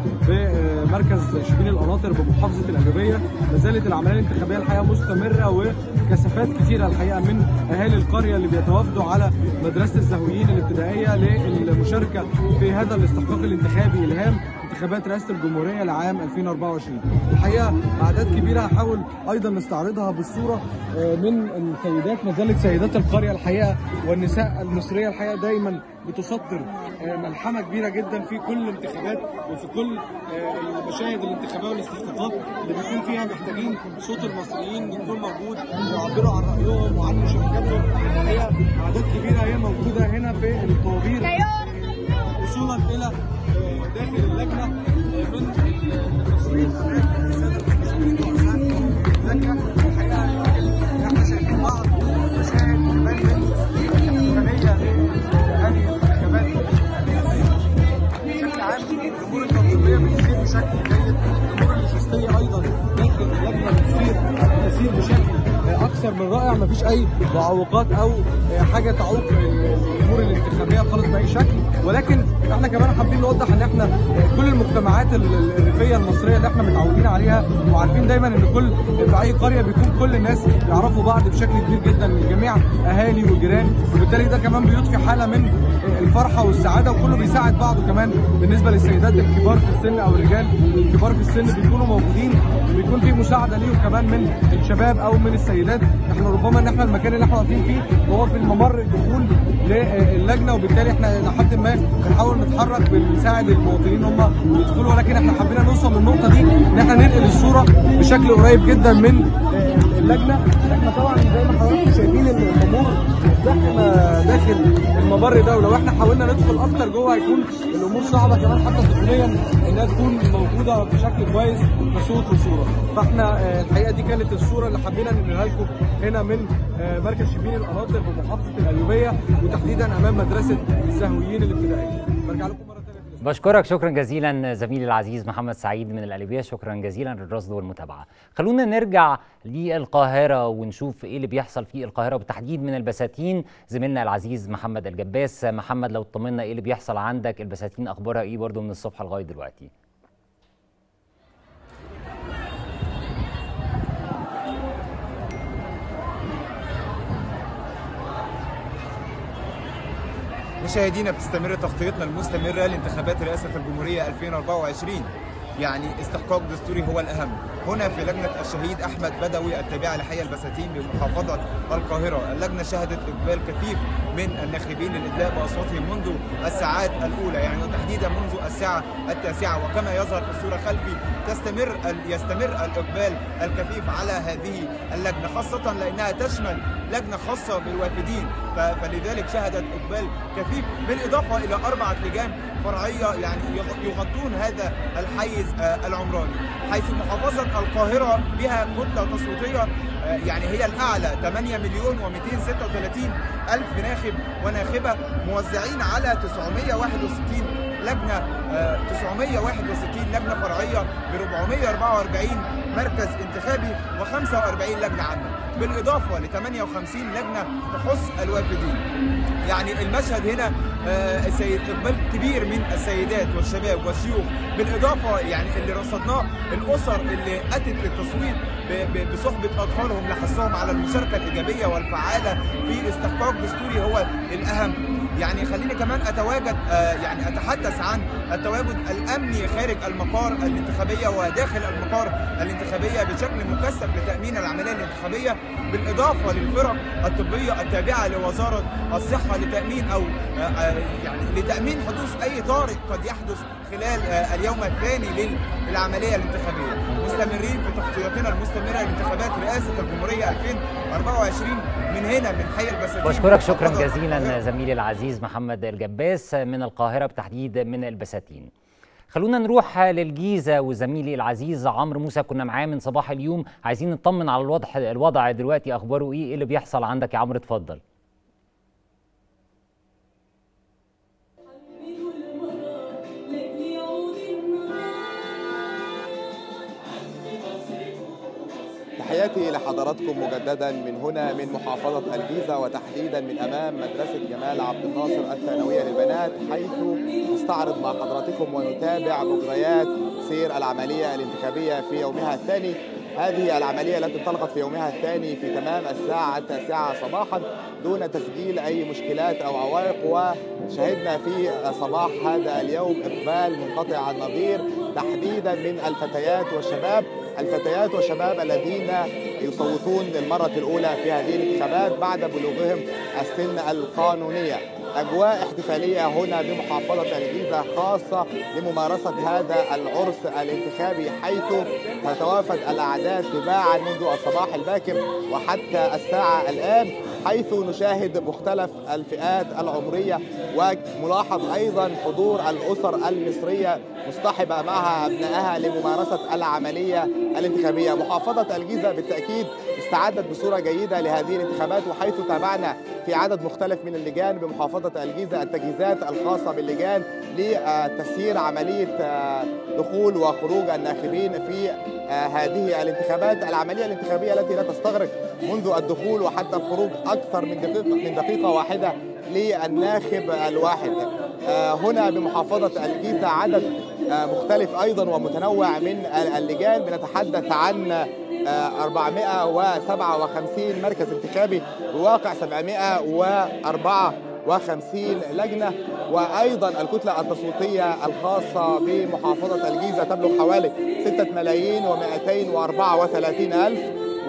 بمركز شبين القناطر بمحافظه القليوبيه ما زالت العمليه الانتخابيه الحقيقه مستمره وكثافات كثيره الحقيقه من اهالي القريه اللي بيتوافدوا على مدرسه الزهويين الابتدائيه للمشاركه في هذا الاستحقاق الانتخابي الهام انتخابات رئاسه الجمهوريه لعام 2024 الحقيقه اعداد كبيره هحاول ايضا نستعرضها بالصوره آه، من السيدات ما زالت سيدات القريه الحقيقه والنساء المصريه الحقيقه دايما بتسطر آه، ملحمه كبيره جدا في كل الانتخابات وفي كل آه، المشاهد الانتخابيه والاستحقاقات اللي بيكون فيها محتاجين صوت المصريين يكون موجود يعبروا عن رايهم وعن مشاركتهم الحقيقه اعداد كبيره هي موجوده هنا في الطوابير وصولا الى آه، داخل اللجنه آه، من التصويت امام الساده المستشارين ورؤساء اللجنه الحقيقه احنا شايفين بعض مشاهد كمان من الانتخابيه لاهالي الانتخابات بشكل عام الامور التنظيميه بتسير بشكل جيد الامور اللوجستيه ايضا داخل اللجنه بتسير تسير بشكل آه، اكثر من رائع مفيش اي معوقات او آه، حاجه تعوق الامور الانتخابيه خالص باي شكل ولكن احنا كمان حابين نوضح ان احنا آه، كل المجتمعات ال- ال- الريفيه المصريه اللي احنا متعودين عليها وعارفين دايما ان كل في اي قريه بيكون كل الناس يعرفوا بعض بشكل كبير جدا الجميع اهالي وجيران وبالتالي ده كمان بيضفي حاله من آه، الفرحه والسعاده وكله بيساعد بعضه كمان بالنسبه للسيدات الكبار في السن او الرجال الكبار في السن بيكونوا موجودين بيكون في مساعده ليهم كمان من الشباب او من السيدات احنا ربما ان احنا المكان اللي احنا واقفين فيه هو في الممر الدخول للجنه وبالتالي احنا لحد ما بنحاول نتحرك بنساعد المواطنين هم يدخلوا ولكن احنا حبينا نوصل للنقطه دي ان احنا ننقل الصوره بشكل قريب جدا من آه، اللجنه احنا طبعا زي ما حضراتكم شايفين ان الامور زحمه داخل الممر ده ولو احنا حاولنا ندخل اكتر جوه هيكون الامور صعبه كمان حتى تقنيا انها تكون موجوده بشكل كويس كصوت وصوره فاحنا آه، الحقيقه دي كانت الصوره اللي حبينا ننقلها لكم هنا من آه، مركز شبين القناطر بمحافظه القليوبيه وتحديدا امام مدرسه الزهويين الابتدائيه برجع لكم مره ثانيه في الاستوديو.
بشكرك شكرا جزيلا زميلي العزيز محمد سعيد من القليوبيه شكرا جزيلا للرصد والمتابعه خلونا نرجع للقاهره ونشوف ايه اللي بيحصل في القاهره وبالتحديد من البساتين زميلنا العزيز محمد الجباس محمد لو تطمنا ايه اللي بيحصل عندك البساتين اخبارها ايه برضو من الصبح لغايه دلوقتي
مشاهدينا بتستمر تغطيتنا المستمرة لانتخابات رئاسة الجمهورية 2024 يعني استحقاق دستوري هو الأهم هنا في لجنة الشهيد أحمد بدوي التابعة لحي البساتين بمحافظة القاهرة اللجنة شهدت إقبال كثيف من الناخبين للإدلاء بأصواتهم منذ الساعات الأولى يعني وتحديدا منذ الساعة التاسعة وكما يظهر في الصورة خلفي تستمر يستمر الإقبال الكثيف على هذه اللجنة خاصة لأنها تشمل لجنة خاصة بالوافدين ف- فلذلك شهدت إقبال كثيف بالإضافة إلى أربعة لجان فرعية يعني يغ- يغطون هذا الحيز آه، العمراني حيث محافظة القاهرة بها كتلة تصويتية آه، يعني هي الأعلى 8 مليون و236 ألف ناخب وناخبة موزعين على 961 لجنة آه، 961 لجنة فرعية ب 444 مركز انتخابي و45 لجنة عامة بالإضافة ل 58 لجنة تخص الوافدين يعني المشهد هنا آه، سيد اقبال كبير من السيدات والشباب والشيوخ بالاضافه يعني اللي رصدناه الاسر اللي اتت للتصويت ب- ب- بصحبه اطفالهم لحثهم على المشاركه الايجابيه والفعاله في استحقاق دستوري هو الاهم يعني خليني كمان اتواجد آه، يعني اتحدث عن التواجد الامني خارج المقار الانتخابيه وداخل المقار الانتخابيه بشكل مكثف لتامين العمليه الانتخابيه بالاضافه للفرق الطبيه التابعه لوزاره الصحه لتامين او آه، آه، يعني لتامين حدوث اي طارئ قد يحدث خلال آه، اليوم الثاني لل- للعمليه الانتخابيه مستمرين في تغطيتنا المستمره لانتخابات رئاسه الجمهوريه 2024 من هنا من حي البساتين
بشكرك شكرا
محافظة
جزيلا
القاهرة.
زميلي العزيز محمد الجباس من القاهرة بالتحديد من البساتين خلونا نروح للجيزة وزميلي العزيز عمرو موسى كنا معاه من صباح اليوم عايزين نطمن على الوضع الوضع دلوقتي اخباره ايه ايه اللي بيحصل عندك يا عمرو اتفضل
تحياتي لحضراتكم مجددا من هنا من محافظة الجيزة وتحديدا من أمام مدرسة جمال عبد الناصر الثانوية للبنات حيث نستعرض مع حضراتكم ونتابع مجريات سير العملية الانتخابية في يومها الثاني هذه العملية التي انطلقت في يومها الثاني في تمام الساعة التاسعة صباحا دون تسجيل أي مشكلات أو عوائق وشهدنا في صباح هذا اليوم إقبال منقطع النظير تحديدا من الفتيات والشباب الفتيات والشباب الذين يصوتون للمرة الأولى في هذه الانتخابات بعد بلوغهم السن القانونية أجواء احتفالية هنا بمحافظة الجيزة خاصة لممارسة هذا العرس الانتخابي حيث تتوافد الأعداد تباعا منذ الصباح الباكر وحتى الساعة الآن حيث نشاهد مختلف الفئات العمرية وملاحظ أيضا حضور الأسر المصرية مصطحبة معها أبنائها لممارسة العملية الانتخابية محافظة الجيزة بالتأكيد استعدت بصورة جيدة لهذه الانتخابات وحيث تابعنا في عدد مختلف من اللجان بمحافظة الجيزة التجهيزات الخاصة باللجان لتسيير عملية آه، دخول وخروج الناخبين في آه، هذه الانتخابات العملية الانتخابية التي لا تستغرق منذ الدخول وحتى الخروج أكثر من دقيقة من دقيقة واحدة للناخب الواحد آه، هنا بمحافظة الجيزة عدد آه، مختلف أيضا ومتنوع من اللجان بنتحدث عن آه، 457 مركز انتخابي بواقع 754 لجنة وأيضا الكتلة التصويتية الخاصة بمحافظة الجيزة تبلغ حوالي 6 ملايين و234 ألف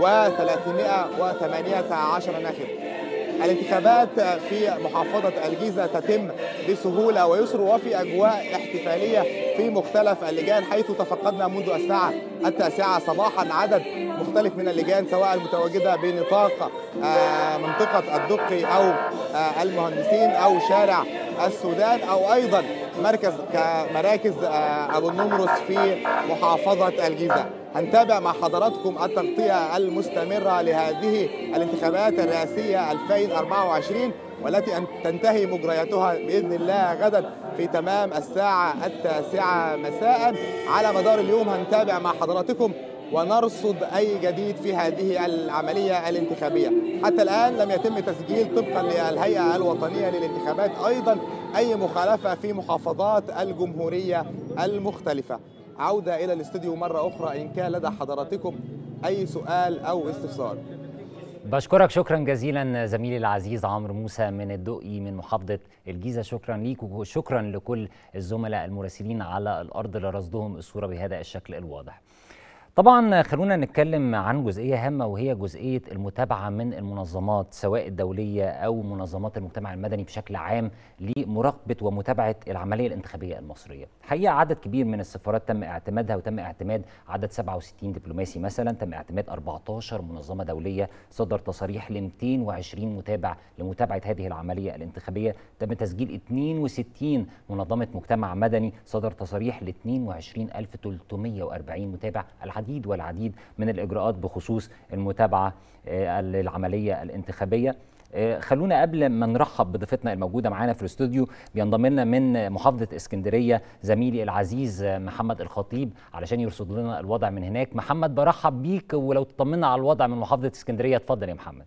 و318 ناخب الانتخابات في محافظة الجيزة تتم بسهولة ويسر وفي أجواء احتفالية في مختلف اللجان حيث تفقدنا منذ الساعة التاسعة صباحا عدد مختلف من اللجان سواء المتواجدة بنطاق آه، منطقة الدقي أو آه، المهندسين أو شارع السودان أو أيضا مركز كمراكز آه، أبو النمرس في محافظة الجيزة هنتابع مع حضراتكم التغطية المستمرة لهذه الانتخابات الرئاسية 2024 والتي أن تنتهي مجرياتها بإذن الله غدا في تمام الساعة التاسعة مساء على مدار اليوم هنتابع مع حضراتكم ونرصد أي جديد في هذه العملية الانتخابية حتى الآن لم يتم تسجيل طبقا للهيئة الوطنية للانتخابات أيضا أي مخالفة في محافظات الجمهورية المختلفة عودة إلى الاستوديو مرة أخرى إن كان لدى حضراتكم أي سؤال أو استفسار
بشكرك شكرا جزيلا زميلي العزيز عمرو موسى من الدقي من محافظة الجيزة شكرا ليك وشكرا لكل الزملاء المراسلين على الأرض لرصدهم الصورة بهذا الشكل الواضح طبعا خلونا نتكلم عن جزئيه هامه وهي جزئيه المتابعه من المنظمات سواء الدوليه او منظمات المجتمع المدني بشكل عام لمراقبه ومتابعه العمليه الانتخابيه المصريه. حقيقه عدد كبير من السفارات تم اعتمادها وتم اعتماد عدد 67 دبلوماسي مثلا، تم اعتماد 14 منظمه دوليه، صدر تصاريح ل 220 متابع لمتابعه هذه العمليه الانتخابيه، تم تسجيل 62 منظمه مجتمع مدني، صدر تصاريح ل 22340 متابع، العديد والعديد من الاجراءات بخصوص المتابعه آه، للعمليه الانتخابيه آه، خلونا قبل ما نرحب بضيفتنا الموجوده معانا في الاستوديو بينضم لنا من محافظه اسكندريه زميلي العزيز آه، محمد الخطيب علشان يرصد لنا الوضع من هناك محمد برحب بيك ولو تطمنا على الوضع من محافظه اسكندريه اتفضل يا محمد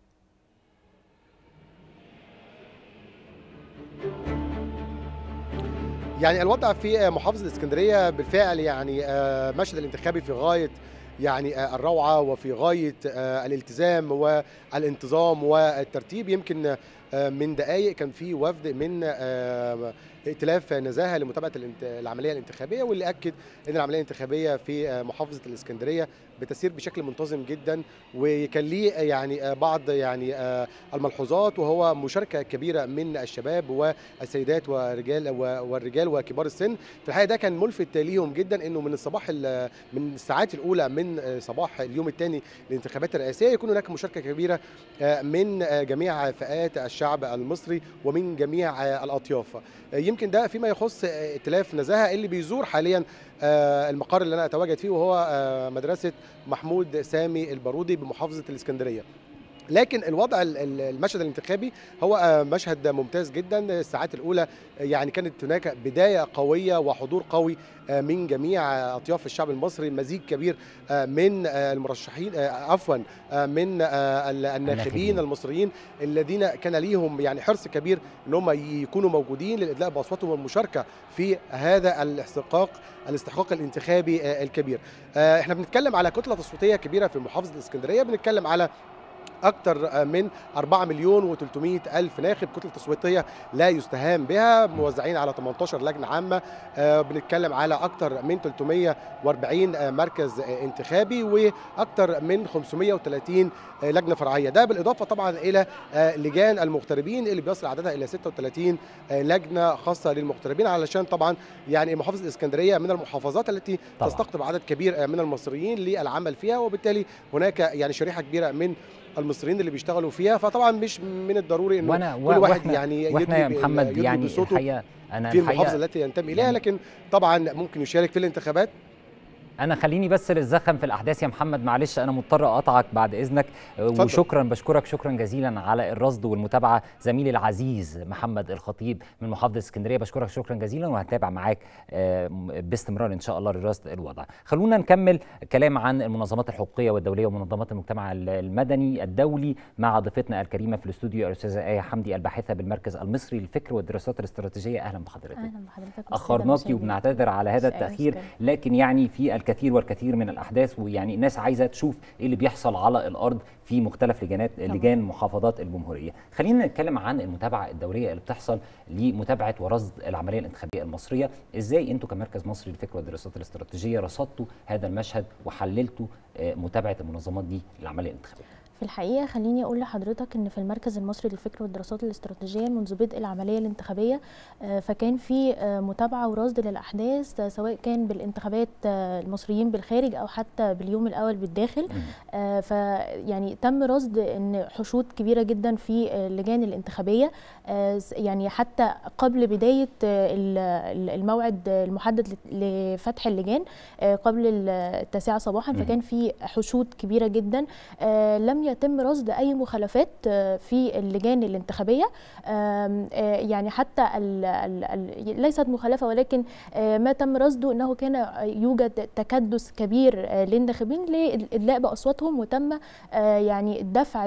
يعني الوضع في محافظه الاسكندريه بالفعل يعني آه، مشهد الانتخابي في غايه يعني آه، الروعه وفي غايه آه، الالتزام والانتظام والترتيب يمكن آه، من دقائق كان في وفد من آه، ائتلاف نزاهه لمتابعه الانت- العمليه الانتخابيه واللي اكد ان العمليه الانتخابيه في آه، محافظه الاسكندريه بتسير بشكل منتظم جدا وكان ليه يعني آه، بعض يعني آه، الملحوظات وهو مشاركه كبيره من الشباب والسيدات والرجال والرجال وكبار السن في الحقيقه ده كان ملفت ليهم جدا انه من الصباح ال- من الساعات الاولى من آه، صباح اليوم الثاني للانتخابات الرئاسيه يكون هناك مشاركه كبيره آه، من آه، جميع فئات الشعب المصري ومن جميع آه، الاطياف آه، يمكن ده فيما يخص آه، ائتلاف نزاهه اللي بيزور حاليا آه، المقر اللي انا اتواجد فيه وهو آه، مدرسه محمود سامي البارودي بمحافظه الاسكندريه لكن الوضع ال- ال- المشهد الانتخابي هو آه، مشهد ممتاز جدا الساعات الاولى آه، يعني كانت هناك بدايه قويه وحضور قوي آه، من جميع آه، اطياف الشعب المصري مزيج كبير آه، من آه، المرشحين آه، عفوا آه، من آه، ال- الناخبين
الناخبين.
المصريين الذين كان ليهم يعني حرص كبير ان هم يكونوا موجودين للادلاء باصواتهم والمشاركه في هذا الاستحقاق الاستحقاق الانتخابي آه، الكبير آه، احنا بنتكلم على كتله تصويتيه كبيره في محافظه الاسكندريه بنتكلم على اكثر من 4 مليون و300 الف ناخب كتله تصويتيه لا يستهان بها موزعين على 18 لجنه عامه آه، بنتكلم على اكثر من 340 آه، مركز آه، انتخابي واكثر من 530 آه، لجنه فرعيه ده بالاضافه طبعا الى آه، لجان المغتربين اللي بيصل عددها الى 36 آه، لجنه خاصه للمغتربين علشان طبعا يعني محافظه الاسكندريه من المحافظات التي
طبعاً.
تستقطب عدد كبير آه، من المصريين للعمل فيها وبالتالي هناك يعني شريحه كبيره من المصريين اللي بيشتغلوا فيها فطبعا مش من الضروري انه
وانا
كل واحد
واحنا
يعني
واحنا يا
يدلي ب-
محمد
يدلي
يعني
بصوته
الحقيقه انا
في المحافظه
الحقيقه
التي ينتمي اليها
يعني-
لكن طبعا ممكن يشارك في الانتخابات
انا خليني بس للزخم في الاحداث يا محمد معلش انا مضطر اقطعك بعد اذنك
اتفضل.
وشكرا بشكرك شكرا جزيلا على الرصد والمتابعه زميلي العزيز محمد الخطيب من محافظه اسكندريه بشكرك شكرا جزيلا وهتابع معاك آه، باستمرار ان شاء الله لرصد الوضع خلونا نكمل كلام عن المنظمات الحقوقيه والدوليه ومنظمات المجتمع المدني الدولي مع ضيفتنا الكريمه في الاستوديو الاستاذه ايه حمدي الباحثه بالمركز المصري للفكر والدراسات الاستراتيجيه اهلا بحضرتك
اهلا بحضرتك والسادة
اخرناكي
المشاهدين.
وبنعتذر على هذا
مش أي
التاخير
مشكلة.
لكن يعني في الكثير والكثير من الاحداث ويعني الناس عايزه تشوف ايه اللي بيحصل على الارض في مختلف لجانات لجان محافظات الجمهوريه خلينا نتكلم عن المتابعه الدوريه اللي بتحصل لمتابعه ورصد العمليه الانتخابيه المصريه ازاي انتوا كمركز مصري للفكر والدراسات الاستراتيجيه رصدتوا هذا المشهد وحللتوا آه، متابعه المنظمات دي للعمليه الانتخابيه
في الحقيقة خليني أقول لحضرتك إن في المركز المصري للفكر والدراسات الاستراتيجية منذ بدء العملية الانتخابية آه، فكان في آه، متابعة ورصد للأحداث آه، سواء كان بالانتخابات آه، المصريين بالخارج أو حتى باليوم الأول بالداخل آه، فيعني تم رصد إن حشود كبيرة جدا في آه، اللجان الانتخابية آه، س- يعني حتى قبل بداية آه، ال- ال- الموعد المحدد لت- لفتح اللجان آه، قبل التاسعة صباحا
مم.
فكان في حشود كبيرة جدا آه، لم يتم رصد اي مخالفات آه، في اللجان الانتخابيه آم، آه، يعني حتى ال ال ال ليست مخالفه ولكن آه، ما تم رصده انه كان يوجد تكدس كبير آه، للناخبين للادلاء باصواتهم وتم آه، يعني الدفع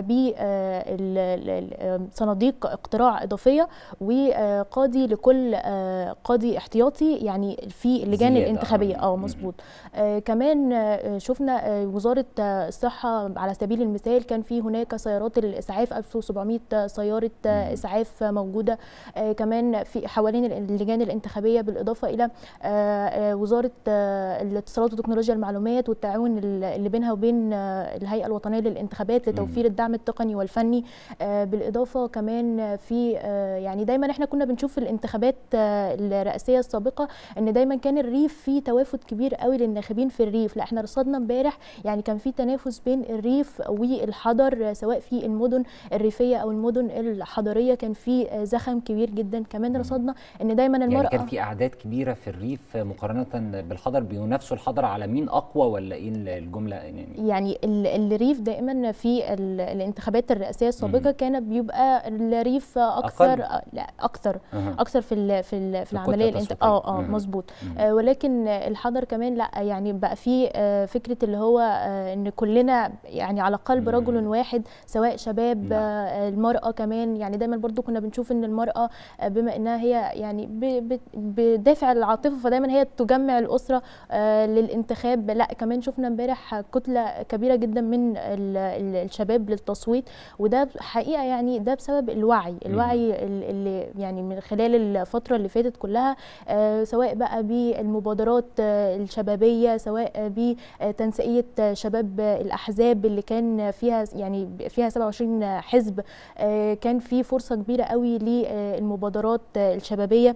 بصناديق اقتراع اضافيه وقاضي لكل آه، قاضي احتياطي يعني في اللجان
زيادة،
الانتخابيه
آه.
اه مظبوط آه، كمان آه، شفنا آه، وزاره آه، الصحه على سبيل المثال كان في هناك سيارات الاسعاف 1700 سياره آه، اسعاف موجوده آه، كمان في حوالين اللجان الانتخابيه بالاضافه الى آه، آه، وزاره آه، الاتصالات وتكنولوجيا المعلومات والتعاون اللي بينها وبين آه، الهيئه الوطنيه للانتخابات لتوفير الدعم التقني والفني آه، بالاضافه كمان في آه، يعني دايما احنا كنا بنشوف في الانتخابات آه، الرئاسيه السابقه ان دايما كان الريف فيه توافد كبير قوي للناخبين في الريف لا احنا رصدنا امبارح يعني كان في تنافس بين الريف والحضر آه، سواء في المدن الريفيه او المدن الحضريه كان في آه، زخم كبير جدا كمان رصدنا ان دايما المراه
يعني كان في اعداد كبيره في الريف مقارنه بالحضر بينافسوا الحضر على مين اقوى ولا ايه الجمله يعني
يعني ال- الريف دائما في ال- الانتخابات الرئاسيه السابقه كان بيبقى الريف اكثر
أقل.
لا اكثر
أها.
اكثر في ال في ال في
في
العمليه
الكتلة
الانت...
التصويتية.
اه اه
مم.
مظبوط
مم.
آه ولكن الحضر كمان لا يعني بقى في آه فكره اللي هو آه ان كلنا يعني على قلب
مم.
رجل واحد سواء شباب
نعم.
آه المراه كمان يعني دايما برضو كنا بنشوف ان المراه آه بما انها هي يعني ب- ب- بدافع العاطفه فدايما هي تجمع الاسره آه للانتخاب لا كمان شفنا امبارح كتله كبيره جدا من ال- ال- الشباب للتصويت وده حقيقه يعني ده بسبب الوعي الوعي ال- اللي يعني من خلال الفتره اللي فاتت كلها آه، سواء بقى بالمبادرات آه، الشبابيه سواء بتنسيقيه شباب الاحزاب اللي كان فيها يعني فيها 27 حزب آه، كان في فرصه كبيره قوي للمبادرات الشبابيه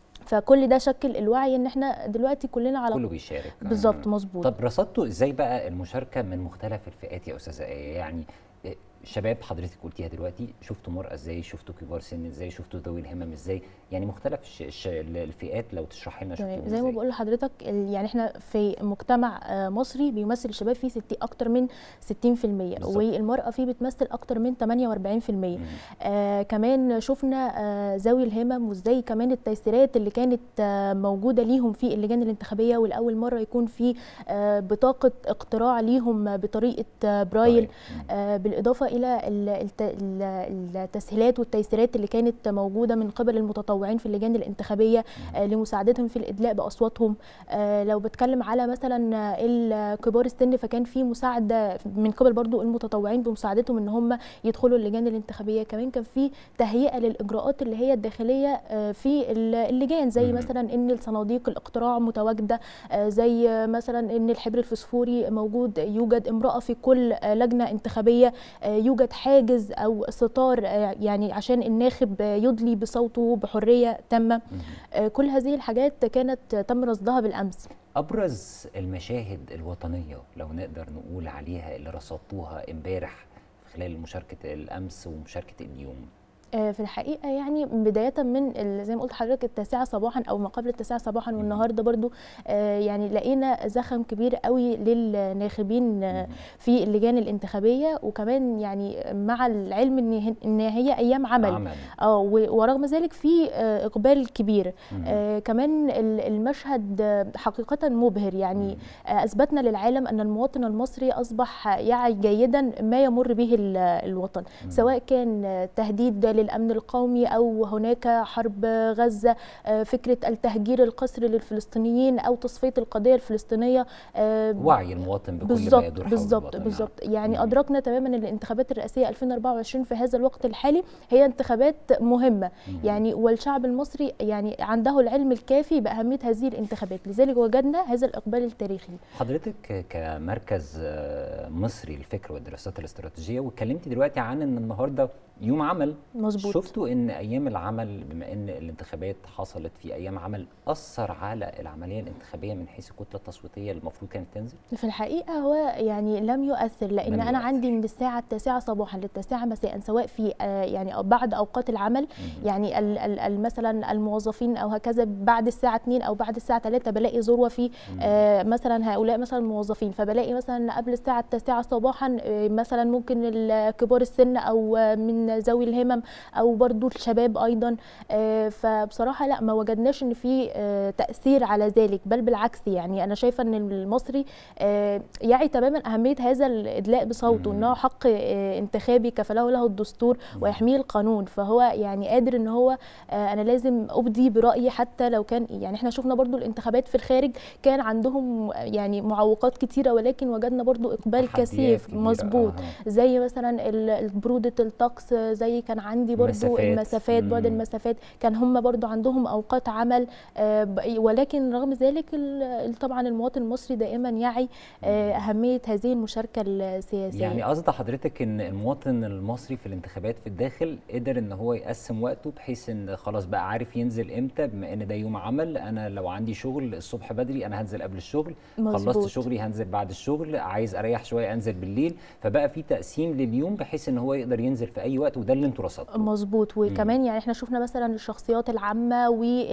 فكل ده شكل الوعي ان احنا دلوقتي كلنا على
كله بيشارك
بالظبط
آه.
مظبوط
طب رصدتوا ازاي بقى المشاركه من مختلف الفئات يا استاذه ايه يعني إيه، شباب حضرتك قلتيها دلوقتي شفتوا مرأة ازاي شفتوا كبار سن ازاي شفتوا ذوي الهمم ازاي يعني مختلف الش... الش... الفئات لو تشرحي لنا
تمام
شفتوهم
زي ما
ازاي
بقول لحضرتك ال- يعني احنا في مجتمع آه، مصري بيمثل الشباب فيه 60 اكتر من 60%
بالظبط.
والمراه فيه بتمثل اكتر من 48% آه كمان شفنا آه ذوي الهمم وازاي كمان التيسيرات اللي كانت آه موجوده ليهم في اللجان الانتخابيه ولاول مره يكون في آه بطاقه اقتراع ليهم بطريقه آه برايل آه بالاضافه الى ال- الت- ال- التسهيلات والتيسيرات اللي كانت موجوده من قبل المتطوعين في اللجان الانتخابيه آه لمساعدتهم في الادلاء باصواتهم آه لو بتكلم على مثلا آه، ال- كبار السن فكان في مساعده من قبل برضو المتطوعين بمساعدتهم ان هم يدخلوا اللجان الانتخابيه كمان كان في تهيئه للاجراءات اللي هي الداخليه آه، في ال- اللجان زي
مم.
مثلا ان الصناديق الاقتراع متواجده آه، زي آه، مثلا ان الحبر الفسفوري موجود يوجد امراه في كل آه، لجنه انتخابيه آه، يوجد حاجز او ستار آه، يعني عشان الناخب آه، يدلي بصوته بحريه تامه آه، كل هذه الحاجات كانت تم رصدها بالامس
ابرز المشاهد الوطنيه لو نقدر نقول عليها اللي رصدتوها امبارح خلال مشاركه الامس ومشاركه اليوم
آه، في الحقيقه يعني بدايه من ال- زي ما قلت لحضرتك التاسعه صباحا او ما قبل التاسعه صباحا والنهارده برضو آه، يعني لقينا زخم كبير قوي للناخبين آه، في اللجان الانتخابيه وكمان يعني مع العلم ان هي- ان هي ايام عمل
عمل.
اه و- ورغم ذلك في آه، اقبال كبير
مم.
آه، كمان ال- المشهد آه، حقيقه مبهر يعني آه، اثبتنا للعالم ان المواطن المصري اصبح يعي جيدا ما يمر به ال- الوطن سواء كان آه، تهديد للامن القومي او هناك حرب غزه آه، فكره التهجير القسري للفلسطينيين او تصفيه القضيه الفلسطينيه آه،
وعي المواطن بكل ما
بالظبط
يدور حول
بالظبط
الوطن.
بالظبط يعني ادركنا تماما ان الانتخابات الرئاسيه 2024 في هذا الوقت الحالي هي انتخابات مهمه يعني والشعب المصري يعني عنده العلم الكافي باهميه هذه الانتخابات لذلك وجدنا هذا الاقبال التاريخي
حضرتك كمركز آه، مصري للفكر والدراسات الاستراتيجيه واتكلمتي دلوقتي عن ان النهارده يوم عمل
مظبوط.
شفتوا ان ايام العمل بما ان الانتخابات حصلت في ايام عمل اثر على العمليه الانتخابيه من حيث الكتله التصويتيه اللي المفروض كانت تنزل
في الحقيقه هو يعني لم يؤثر لان
لم
انا عندي من الساعه التاسعة صباحا للتاسعة مساء سواء في آه، يعني بعد اوقات العمل يعني ال- ال- ال- مثلا الموظفين او هكذا بعد الساعه 2 او بعد الساعه 3 بلاقي ذروه في آه، مثلا هؤلاء مثلا الموظفين فبلاقي مثلا قبل الساعه التاسعة صباحا آه، مثلا ممكن ال- كبار السن او آه، من ذوي الهمم او برضو الشباب ايضا آه، فبصراحه لا ما وجدناش ان في آه، تاثير على ذلك بل بالعكس يعني انا شايفه ان المصري آه، يعي تماما اهميه هذا الادلاء بصوته انه حق آه، انتخابي كفله له الدستور ويحميه القانون فهو يعني قادر ان هو آه، انا لازم ابدي برايي حتى لو كان يعني احنا شفنا برضو الانتخابات في الخارج كان عندهم يعني معوقات كتيره ولكن وجدنا برضو اقبال
تحديات
كثيف
كبيرة،
مظبوط
أها.
زي مثلا ال- برودة الطقس زي كان عندي برضو
مسافات.
المسافات بعد
مم.
المسافات كان هم برضو عندهم اوقات عمل آه، ب- ولكن رغم ذلك ال- طبعا المواطن المصري دائما يعي آه، اهميه هذه المشاركه السياسيه
يعني قصد حضرتك ان المواطن المصري في الانتخابات في الداخل قدر ان هو يقسم وقته بحيث ان خلاص بقى عارف ينزل امتى بما ان ده يوم عمل انا لو عندي شغل الصبح بدري انا هنزل قبل الشغل خلصت
مظبوط.
شغلي هنزل بعد الشغل عايز اريح شويه انزل بالليل فبقى في تقسيم لليوم بحيث ان هو يقدر ينزل في اي وقت وده اللي انتوا رصدتوه
مظبوط وكمان يعني احنا شفنا مثلا الشخصيات العامة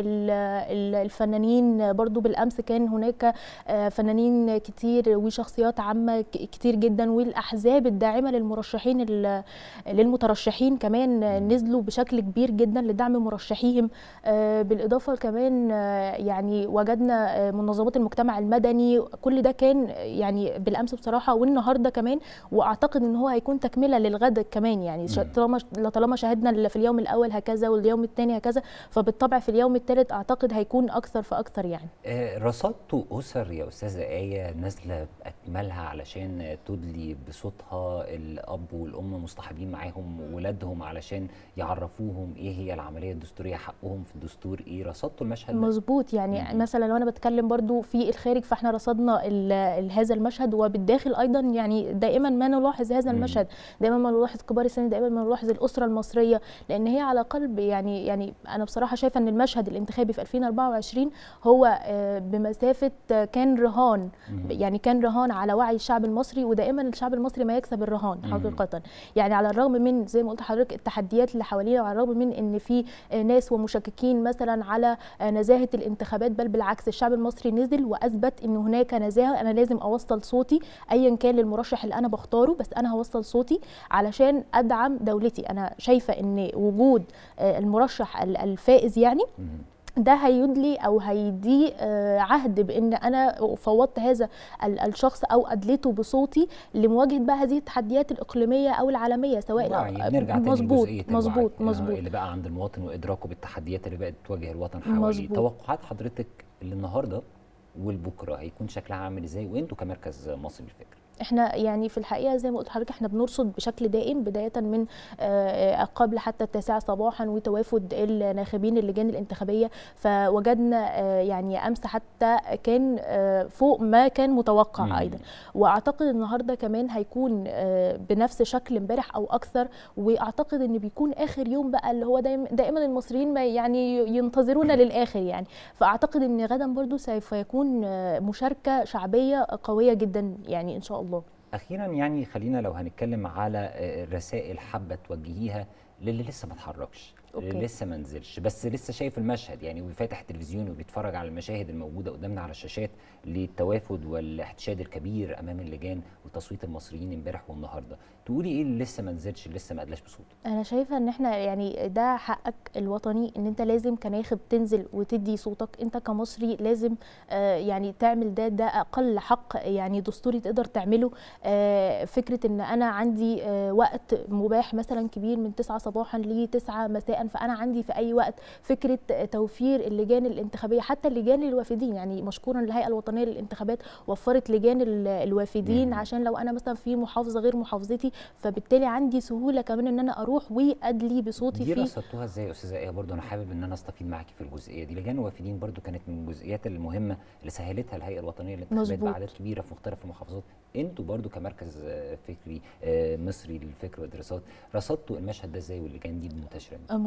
والفنانين برضو بالأمس كان هناك آه، فنانين كتير وشخصيات عامة ك- كتير جدا والأحزاب الداعمة للمرشحين ال- للمترشحين كمان آه، نزلوا بشكل كبير جدا لدعم مرشحيهم آه، بالإضافة كمان آه، يعني وجدنا آه، منظمات المجتمع المدني كل ده كان آه، يعني بالأمس بصراحة والنهاردة كمان وأعتقد إن هو هيكون تكملة للغد كمان يعني ش- طالما طالما شاهدنا في اليوم الاول هكذا واليوم الثاني هكذا فبالطبع في اليوم الثالث اعتقد هيكون اكثر فاكثر يعني
آه، رصدتوا اسر يا استاذه ايه نازله باكملها علشان تدلي بصوتها الاب والام مصطحبين معاهم ولادهم علشان يعرفوهم ايه هي العمليه الدستوريه حقهم في الدستور ايه رصدتوا المشهد ده؟
مظبوط يعني مثلا لو انا بتكلم برضو في الخارج فاحنا رصدنا ال- ال- هذا المشهد وبالداخل ايضا يعني دائما ما نلاحظ هذا المشهد دائما ما نلاحظ كبار السن دائما ما نلاحظ الاسره المصريه لان هي على قلب يعني يعني انا بصراحه شايفه ان المشهد الانتخابي في 2024 هو آه، بمسافه آه، كان رهان يعني كان رهان على وعي الشعب المصري ودائما الشعب المصري ما يكسب الرهان
مم.
حقيقه يعني على الرغم من زي ما قلت لحضرتك التحديات اللي حوالينا وعلى الرغم من ان في آه، ناس ومشككين مثلا على آه، نزاهه الانتخابات بل بالعكس الشعب المصري نزل واثبت ان هناك نزاهه انا لازم اوصل صوتي ايا كان للمرشح اللي انا بختاره بس انا هوصل صوتي علشان ادعم دولتي انا شايفه ان وجود آه، المرشح ال- الفائز يعني ده هيدلي او هيدي آه، عهد بان انا فوضت هذا ال- الشخص او ادلته بصوتي لمواجهه بقى هذه التحديات الاقليميه او العالميه سواء
وعي بنرجع تاني
مظبوط
لجزئية
مظبوط
الوعي، آه،
مظبوط
اللي بقى عند المواطن وادراكه بالتحديات اللي بقت تواجه الوطن حواليه
مظبوط.
توقعات حضرتك اللي النهارده والبكره هيكون شكلها عامل ازاي وانتوا كمركز مصر للفكر
احنا يعني في الحقيقه زي ما قلت لحضرتك احنا بنرصد بشكل دائم بدايه من آه، قبل حتى التاسعه صباحا وتوافد الناخبين اللجان الانتخابيه فوجدنا آه، يعني امس حتى كان آه، فوق ما كان متوقع
مم.
ايضا واعتقد النهارده كمان هيكون آه، بنفس شكل امبارح او اكثر واعتقد ان بيكون اخر يوم بقى اللي هو دايما دائما المصريين ما يعني ينتظرونا للاخر يعني فاعتقد ان غدا برضو سوف يكون آه، مشاركه شعبيه قويه جدا يعني ان شاء الله
اخيرا يعني خلينا لو هنتكلم على آه، رسائل حابه توجهيها للي لسه ما اتحركش اللي
أوكي.
لسه ما نزلش بس لسه شايف المشهد يعني وفاتح التلفزيون وبيتفرج على المشاهد الموجوده قدامنا على الشاشات للتوافد والاحتشاد الكبير امام اللجان وتصويت المصريين امبارح والنهارده تقولي ايه اللي لسه ما نزلش اللي لسه ما ادلاش بصوته
انا شايفه ان احنا يعني ده حقك الوطني ان انت لازم كناخب تنزل وتدي صوتك انت كمصري لازم آه، يعني تعمل ده ده اقل حق يعني دستوري تقدر تعمله آه، فكره ان انا عندي آه، وقت مباح مثلا كبير من 9 صباحا ل 9 مساء فانا عندي في اي وقت فكره توفير اللجان الانتخابيه حتى اللجان الوافدين يعني مشكورا الهيئه الوطنيه للانتخابات وفرت لجان ال- الوافدين عشان لو انا مثلا في محافظه غير محافظتي فبالتالي عندي سهوله كمان ان انا اروح وادلي بصوتي
دي
فيه
رصدتوها ازاي يا استاذه ايه برضه انا حابب ان انا استفيد معاكي في الجزئيه دي لجان الوافدين برضه كانت من الجزئيات المهمه اللي سهلتها الهيئه الوطنيه للانتخابات
مظبوط.
باعداد كبيره في مختلف المحافظات انتوا برضه كمركز آه، فكري آه، مصري للفكر والدراسات رصدتوا المشهد ده ازاي واللجان دي منتشره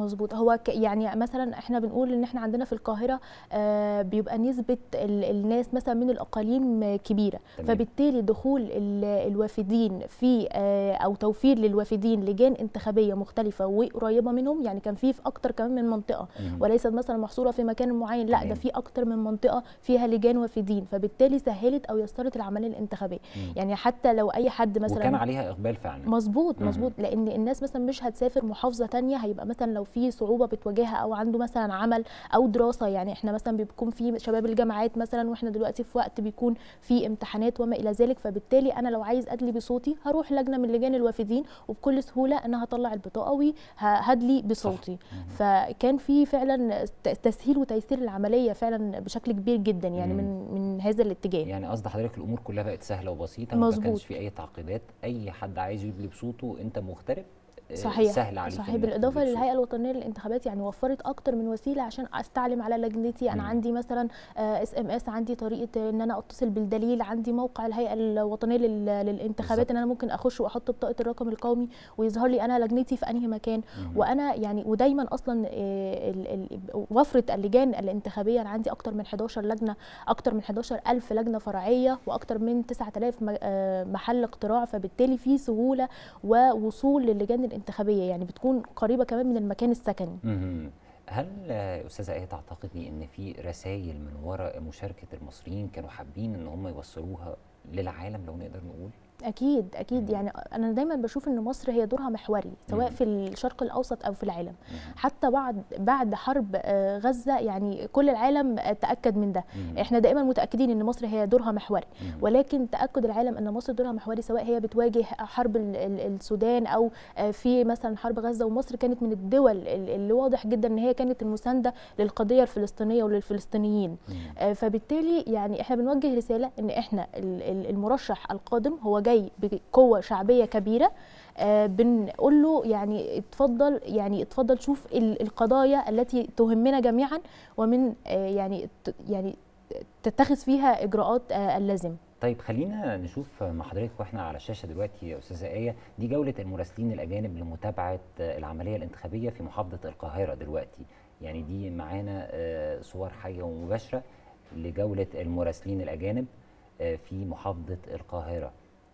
مظبوط هو ك يعني مثلا احنا بنقول ان احنا عندنا في القاهره آه بيبقى نسبه ال الناس مثلا من الاقاليم آه، كبيره
تمام.
فبالتالي دخول ال- الوافدين في آه او توفير للوافدين لجان انتخابيه مختلفه وقريبه منهم يعني كان في في اكتر كمان من منطقه
مم.
وليست مثلا محصوره في مكان معين لا
تمام.
ده في اكتر من منطقه فيها لجان وافدين فبالتالي سهلت او يسرت العمليه الانتخابيه
مم.
يعني حتى لو اي حد مثلا
وكان عليها اقبال فعلا
مظبوط
مم.
مظبوط لان الناس مثلا مش هتسافر محافظه تانية هيبقى مثلا لو في صعوبه بتواجهها او عنده مثلا عمل او دراسه يعني احنا مثلا بيكون في شباب الجامعات مثلا واحنا دلوقتي في وقت بيكون في امتحانات وما الى ذلك فبالتالي انا لو عايز ادلي بصوتي هروح لجنه من لجان الوافدين وبكل سهوله انا هطلع البطاقه وهدلي بصوتي فكان في فعلا ت- تسهيل وتيسير العمليه فعلا بشكل كبير جدا يعني
مم.
من من هذا الاتجاه
يعني قصد حضرتك الامور كلها بقت سهله وبسيطه ما
مظبوط.
كانش في اي تعقيدات اي حد عايز يدلي بصوته انت مغترب آه،
صحيح
سهل عليك
صحيح
إنك
بالاضافه
تدلي بصوتك.
للهيئه الوطنيه للانتخابات يعني وفرت اكتر من وسيله عشان استعلم على لجنتي انا
مم.
عندي مثلا اس ام اس عندي طريقه ان انا اتصل بالدليل عندي موقع الهيئه الوطنيه لل- للانتخابات
بالظبط.
ان انا ممكن اخش واحط بطاقه الرقم القومي ويظهر لي انا لجنتي في انهي مكان
مم.
وانا يعني ودايما اصلا آه، ال- ال- وفره اللجان الانتخابيه انا عندي اكتر من 11 لجنه اكتر من 11 الف لجنه فرعيه واكتر من 9000 م- آه، محل اقتراع فبالتالي في سهوله ووصول للجان الانتخابيه يعني بتكون قريبه كمان من المكان السكني
مهم. هل آه، استاذه ايه تعتقدي ان في رسائل من وراء مشاركه المصريين كانوا حابين ان هم يوصلوها للعالم لو نقدر نقول
اكيد اكيد يعني انا دايما بشوف ان مصر هي دورها محوري سواء
مم.
في الشرق الاوسط او في العالم
مهم.
حتى بعد بعد حرب آه، غزه يعني كل العالم آه، تاكد من ده
مهم.
احنا دايما متاكدين ان مصر هي دورها محوري
مهم.
ولكن تاكد العالم ان مصر دورها محوري سواء هي بتواجه حرب ال- ال- السودان او آه، في مثلا حرب غزه ومصر كانت من الدول ال- اللي واضح جدا ان هي كانت المسانده للقضيه الفلسطينيه وللفلسطينيين
مهم.
آه، فبالتالي يعني احنا بنوجه رساله ان احنا ال- ال- المرشح القادم هو جاي بقوه شعبيه كبيره آه، بنقول له يعني اتفضل يعني اتفضل شوف ال- القضايا التي تهمنا جميعا ومن آه، يعني ت- يعني تتخذ فيها اجراءات آه، اللازمه
طيب خلينا نشوف مع حضرتك واحنا على الشاشه دلوقتي يا استاذه ايه دي جوله المراسلين الاجانب لمتابعه آه، العمليه الانتخابيه في محافظه القاهره دلوقتي يعني دي معانا آه، صور حيه ومباشره لجوله المراسلين الاجانب آه، في محافظه القاهره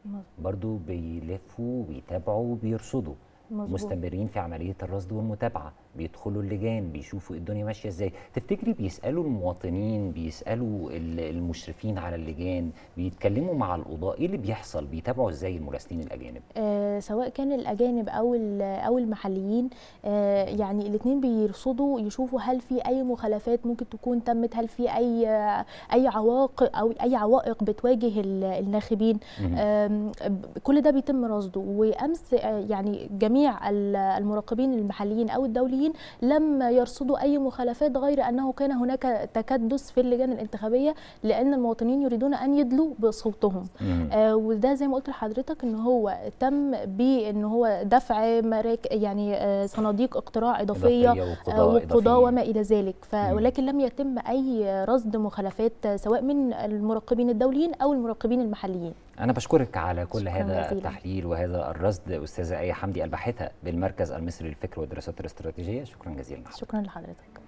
برضو بيلفوا وبيتابعوا وبيرصدوا
مظبوط.
مستمرين في عمليه الرصد والمتابعه بيدخلوا اللجان بيشوفوا الدنيا ماشيه ازاي تفتكري بيسالوا المواطنين بيسالوا ال- المشرفين على اللجان بيتكلموا مع القضاء ايه اللي بيحصل بيتابعوا ازاي المراسلين الاجانب
آه، سواء كان الاجانب او ال- او المحليين آه، يعني الاثنين بيرصدوا يشوفوا هل في اي مخالفات ممكن تكون تمت هل في اي اي عوائق او اي عوائق بتواجه ال- الناخبين
مهم.
آم، ب- كل ده بيتم رصده وامس آه، يعني جميع ال- المراقبين المحليين او الدوليين لم يرصدوا اي مخالفات غير انه كان هناك تكدس في اللجان الانتخابيه لان المواطنين يريدون ان يدلوا بصوتهم
مهم.
آه وده زي ما قلت لحضرتك ان هو تم بان هو دفع مراك يعني آه صناديق اقتراع اضافيه
إضافية وقضاء
آه، وقضاء
إضافيين.
وما الى ذلك ف
مم.
ولكن لم يتم اي رصد مخالفات آه، سواء من المراقبين الدوليين او المراقبين المحليين
انا بشكرك على كل
شكراً
هذا
جزيلاً.
التحليل وهذا الرصد استاذه ايه حمدي الباحثه بالمركز المصري للفكر والدراسات الاستراتيجيه شكرا جزيلا لحضرتك.
شكرا لحضرتك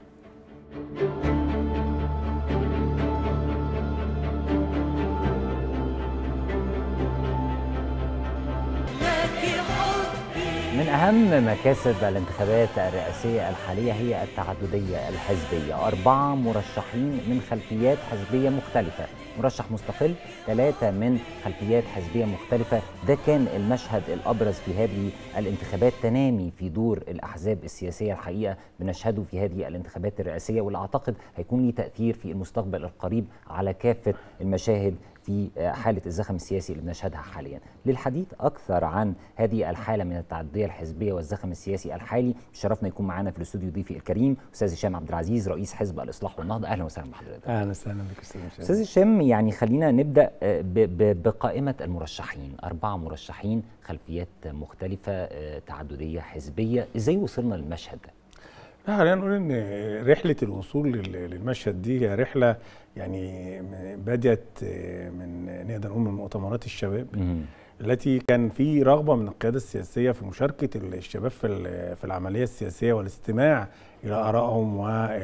من أهم مكاسب الانتخابات الرئاسية الحالية هي التعددية الحزبية أربعة مرشحين من خلفيات حزبية مختلفة مرشح مستقل ثلاثة من خلفيات حزبية مختلفة ده كان المشهد الأبرز في هذه الانتخابات تنامي في دور الأحزاب السياسية الحقيقة بنشهده في هذه الانتخابات الرئاسية واللي أعتقد هيكون ليه تأثير في المستقبل القريب على كافة المشاهد في حالة الزخم السياسي اللي بنشهدها حاليا للحديث أكثر عن هذه الحالة من التعددية الحزبية والزخم السياسي الحالي شرفنا يكون معنا في الاستوديو ضيفي الكريم أستاذ هشام عبد العزيز رئيس حزب الإصلاح والنهضة أهلا وسهلا بحضرتك
اهلا وسهلا بك استاذ مشاهد.
أستاذ هشام يعني خلينا نبدأ آه، ب- ب- بقائمة المرشحين أربعة مرشحين خلفيات مختلفة آه، تعددية حزبية إزاي وصلنا للمشهد ده؟
لا خلينا نقول ان رحله الوصول لل- للمشهد دي هي رحله يعني م- بدات من نقدر نقول من مؤتمرات الشباب
مهم.
التي كان في رغبه من القياده السياسيه في مشاركه الشباب في ال- في العمليه السياسيه والاستماع الى ارائهم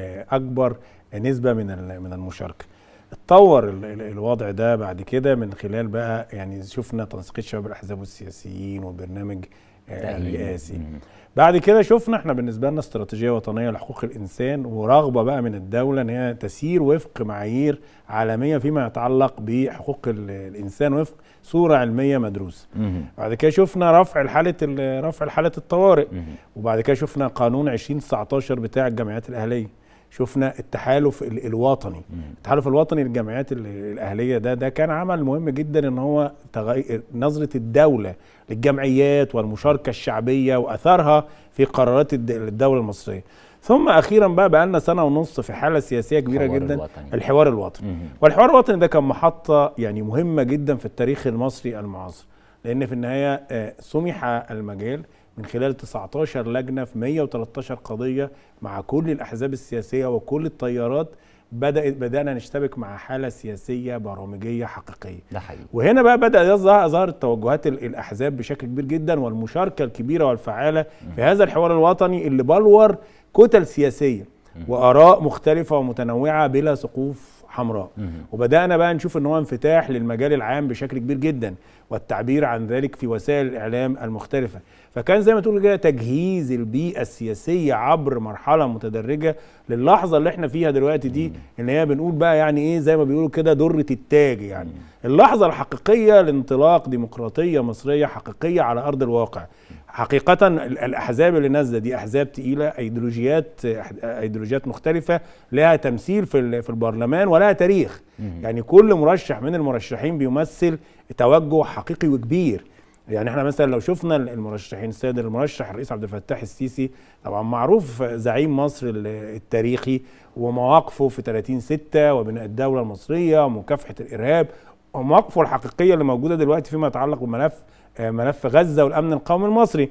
واكبر نسبه من ال- من المشاركه. اتطور ال- ال- الوضع ده بعد كده من خلال بقى يعني شفنا تنسيقيه شباب الاحزاب والسياسيين وبرنامج آه،
تأهيل.
الرئاسي. بعد كده شفنا احنا بالنسبه لنا استراتيجيه وطنيه لحقوق الانسان ورغبه بقى من الدوله ان هي تسير وفق معايير عالميه فيما يتعلق بحقوق ال- الانسان وفق صوره علميه مدروسه.
مهم.
بعد كده شفنا رفع الحاله ال- رفع حاله الطوارئ وبعد كده شفنا قانون 2019 بتاع الجمعيات الاهليه شفنا التحالف ال- الوطني التحالف الوطني للجمعيات ال- الاهليه ده ده كان عمل مهم جدا ان هو تغير نظره الدوله للجمعيات والمشاركه الشعبيه واثرها في قرارات الد- الدوله المصريه ثم اخيرا بقى بقى لنا سنه ونص في حاله سياسيه كبيره
الحوار
جدا
الوطني.
الحوار الوطني
مهم.
والحوار الوطني ده كان محطه يعني مهمه جدا في التاريخ المصري المعاصر لان في النهايه آه، سمح المجال من خلال 19 لجنه في 113 قضيه مع كل الاحزاب السياسيه وكل التيارات بدات بدانا نشتبك مع حاله سياسيه برامجيه حقيقيه
ده حقيقي
وهنا بقى بدا يظهر ظهرت توجهات ال- الاحزاب بشكل كبير جدا والمشاركه الكبيره والفعاله في هذا الحوار الوطني اللي بلور كتل سياسيه واراء مختلفه ومتنوعه بلا سقوف حمراء وبدانا بقى نشوف ان هو انفتاح للمجال العام بشكل كبير جدا والتعبير عن ذلك في وسائل الاعلام المختلفه فكان زي ما تقول كده تجهيز البيئه السياسيه عبر مرحله متدرجه للحظه اللي احنا فيها دلوقتي دي ان هي بنقول بقى يعني ايه زي ما بيقولوا كده دره التاج يعني اللحظه الحقيقيه لانطلاق ديمقراطيه مصريه حقيقيه على ارض الواقع حقيقة ال- الأحزاب اللي نازلة دي أحزاب تقيلة أيديولوجيات أيديولوجيات مختلفة لها تمثيل في ال- في البرلمان ولها تاريخ يعني كل مرشح من المرشحين بيمثل توجه حقيقي وكبير يعني احنا مثلا لو شفنا المرشحين السيد المرشح الرئيس عبد الفتاح السيسي طبعا معروف زعيم مصر ال- التاريخي ومواقفه في 30 6 وبناء الدولة المصرية ومكافحة الإرهاب ومواقفه الحقيقية اللي موجودة دلوقتي فيما يتعلق بملف آه، ملف غزة والأمن القومي المصري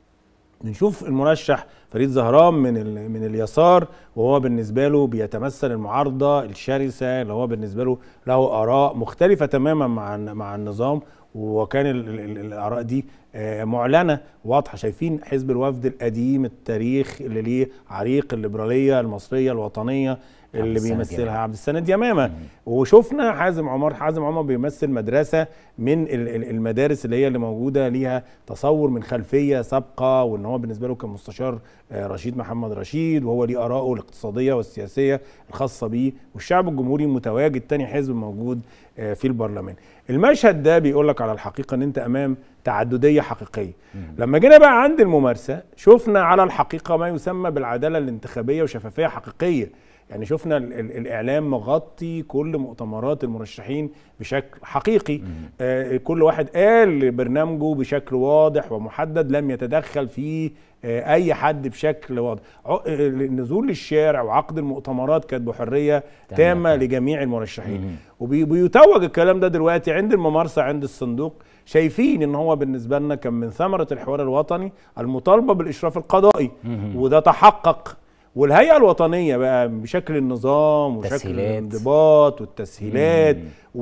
بنشوف المرشح فريد زهران من ال- من اليسار وهو بالنسبه له بيتمثل المعارضه الشرسه اللي هو بالنسبه له له اراء مختلفه تماما مع الن- مع النظام وكان ال- ال- ال- الاراء دي آه، معلنه واضحه شايفين حزب الوفد القديم التاريخ اللي ليه عريق الليبراليه المصريه الوطنيه اللي
السند
بيمثلها
يمامة.
عبد السند يمامه وشفنا حازم عمر حازم عمر بيمثل مدرسه من ال- ال- المدارس اللي هي اللي موجوده ليها تصور من خلفيه سابقه وان هو بالنسبه له كان مستشار آه، رشيد محمد رشيد وهو ليه ارائه الاقتصاديه والسياسيه الخاصه بيه والشعب الجمهوري متواجد تاني حزب موجود آه، في البرلمان المشهد ده بيقول لك على الحقيقه ان انت امام تعدديه حقيقيه لما جينا بقى عند الممارسه شفنا على الحقيقه ما يسمى بالعداله الانتخابيه وشفافيه حقيقيه يعني شفنا ال ال الاعلام مغطي كل مؤتمرات المرشحين بشكل حقيقي آه كل واحد قال برنامجه بشكل واضح ومحدد لم يتدخل فيه آه اي حد بشكل واضح ع- آه، النزول للشارع وعقد المؤتمرات كانت بحريه تامه لجميع المرشحين وبيتوج الكلام ده دلوقتي عند الممارسه عند الصندوق شايفين ان هو بالنسبه لنا كان من ثمره الحوار الوطني المطالبه بالاشراف القضائي وده تحقق والهيئه الوطنيه بقى بشكل النظام وشكل
تسهيلات.
الانضباط والتسهيلات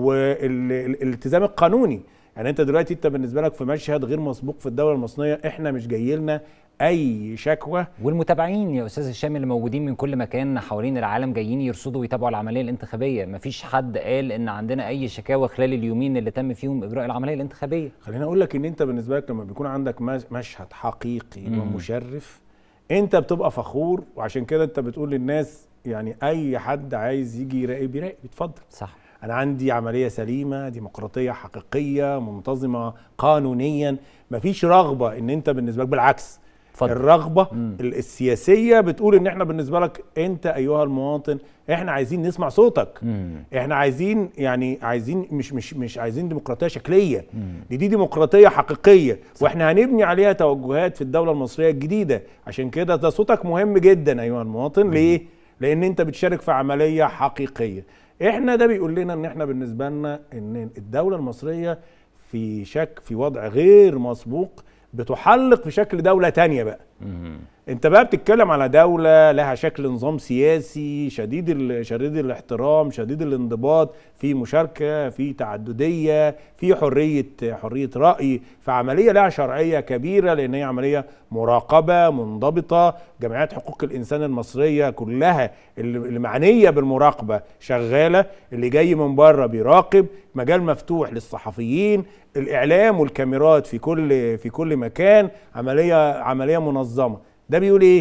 والالتزام القانوني يعني انت دلوقتي انت بالنسبه لك في مشهد غير مسبوق في الدوله المصريه احنا مش جاي لنا اي شكوى
والمتابعين يا استاذ هشام اللي موجودين من كل مكان حوالين العالم جايين يرصدوا ويتابعوا العمليه الانتخابيه مفيش حد قال ان عندنا اي شكاوى خلال اليومين اللي تم فيهم اجراء العمليه الانتخابيه
خليني اقول لك ان انت بالنسبه لك لما بيكون عندك مش- مشهد حقيقي
مم.
ومشرف انت بتبقى فخور وعشان كده انت بتقول للناس يعني اي حد عايز يجي يراقب يراقب اتفضل
صح
انا عندي عمليه سليمه ديمقراطيه حقيقيه منتظمه قانونيا مفيش رغبه ان انت بالنسبه لك بالعكس
اتفضل.
الرغبه
مم.
ال- السياسيه بتقول ان احنا بالنسبه لك انت ايها المواطن احنا عايزين نسمع صوتك
مم.
احنا عايزين يعني عايزين مش مش مش عايزين ديمقراطيه شكليه دي دي ديمقراطيه حقيقيه واحنا هنبني عليها توجهات في الدوله المصريه الجديده عشان كده ده صوتك مهم جدا ايها المواطن ليه لان انت بتشارك في عمليه حقيقيه احنا ده بيقول لنا ان احنا بالنسبه لنا ان الدوله المصريه في شك في وضع غير مسبوق بتحلق في شكل دوله تانية بقى انت بقى بتتكلم على دولة لها شكل نظام سياسي شديد ال- شديد الاحترام شديد الانضباط في مشاركة في تعددية في حرية حرية رأي في عملية لها شرعية كبيرة لأن هي عملية مراقبة منضبطة جمعيات حقوق الإنسان المصرية كلها اللي اللي معنية بالمراقبة شغالة اللي جاي من بره بيراقب مجال مفتوح للصحفيين الإعلام والكاميرات في كل في كل مكان عملية عملية منظمة ده بيقول ايه